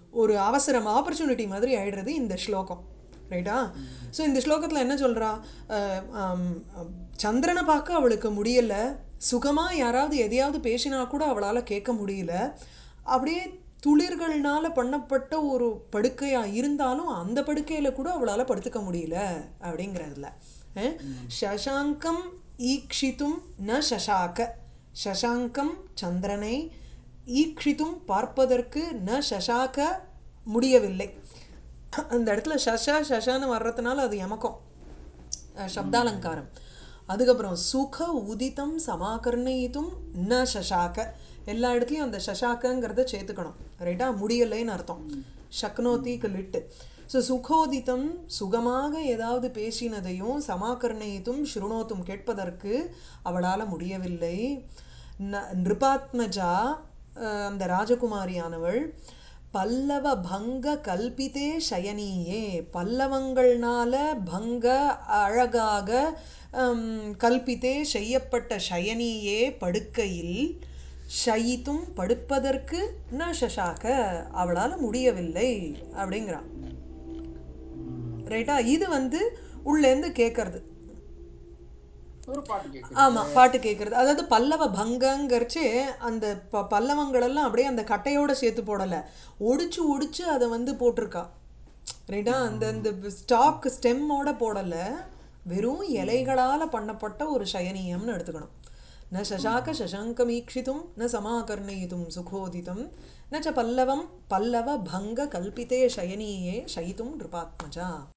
ஒரு அவசரம் ஆப்பர்ச்சுனிட்டி மாதிரி ஆயிடுறது இந்த ஸ்லோகம் ரைட்டா ஸோ இந்த ஸ்லோகத்தில் என்ன சொல்கிறா சந்திரனை பார்க்க அவளுக்கு முடியல சுகமாக யாராவது எதையாவது பேசினா கூட அவளால் கேட்க முடியல அப்படியே துளிர்கள்னால பண்ணப்பட்ட ஒரு படுக்கையாக இருந்தாலும் அந்த படுக்கையில் கூட அவளால் படுத்துக்க முடியல அப்படிங்கிறதுல அஹ், சசாங்கம் ஈக்ஷித்தும் ந சசாக்க சசாங்கம் சந்திரனை ஈக்ஷித்தும் பார்ப்பதற்கு ந சசாக்க முடியவில்லை அந்த இடத்துல சஷா சஷான்னு வர்றதுனால அது எமக்கம் அஹ், சப்தாலங்காரம் அதுக்கப்புறம் சுக உதித்தம் சமாகர்ணயித்தும் ந சஷாக்க எல்லா இடத்துலையும் அந்த சஷாக்கங்கிறத சேர்த்துக்கணும் ரைட்டா முடியலைன்னு அர்த்தம் சக்னோத்திக்கு லிட்டு ஸோ சுகோதித்தம் சுகமாக ஏதாவது பேசினதையும் சமாகர்ணயித்தும் ஸ்ருணோத்தும் கேட்பதற்கு அவளால் முடியவில்லை ந நிருபாத்மஜா அஹ், அந்த ராஜகுமாரியானவள் பல்லவ பங்க கல்பிதே சயனியே பல்லவங்கள்னால பங்க அழகாக ஹம், கல்பித்தே செய்யப்பட்ட சயனியே படுக்கையில் ஷயித்தும் படுப்பதற்கு ந சசாக்க அவளால் முடியவில்லை அப்படிங்கிறான் ரைட்டா இது வந்து உள்ளேருந்து கேட்கறது
ஒரு பாட்டு கேட்குது
ஆமா பாட்டு கேட்கறது அதாவது பல்லவ பங்கங்கிறச்சு அந்த ப பல்லவங்களெல்லாம் அப்படியே அந்த கட்டையோட சேர்த்து போடல ஒடிச்சு ஒடிச்சு அதை வந்து போட்டிருக்கா ரைட்டா அந்த அந்த ஸ்டாக் ஸ்டெம்மோட போடல வெறும் இலைகளால பண்ணப்பட்ட ஒரு சயனீயம்னு எடுத்துக்கணும் ந சசாக சசங்கமீக்ஷித்தும் ந சமாகர்ணயித்தும் சுகோதிதம் ந ச பல்லவம் பல்லவ பங்க கல்பிதே சயனீயே சயித்தும் நிருபாத்மஜா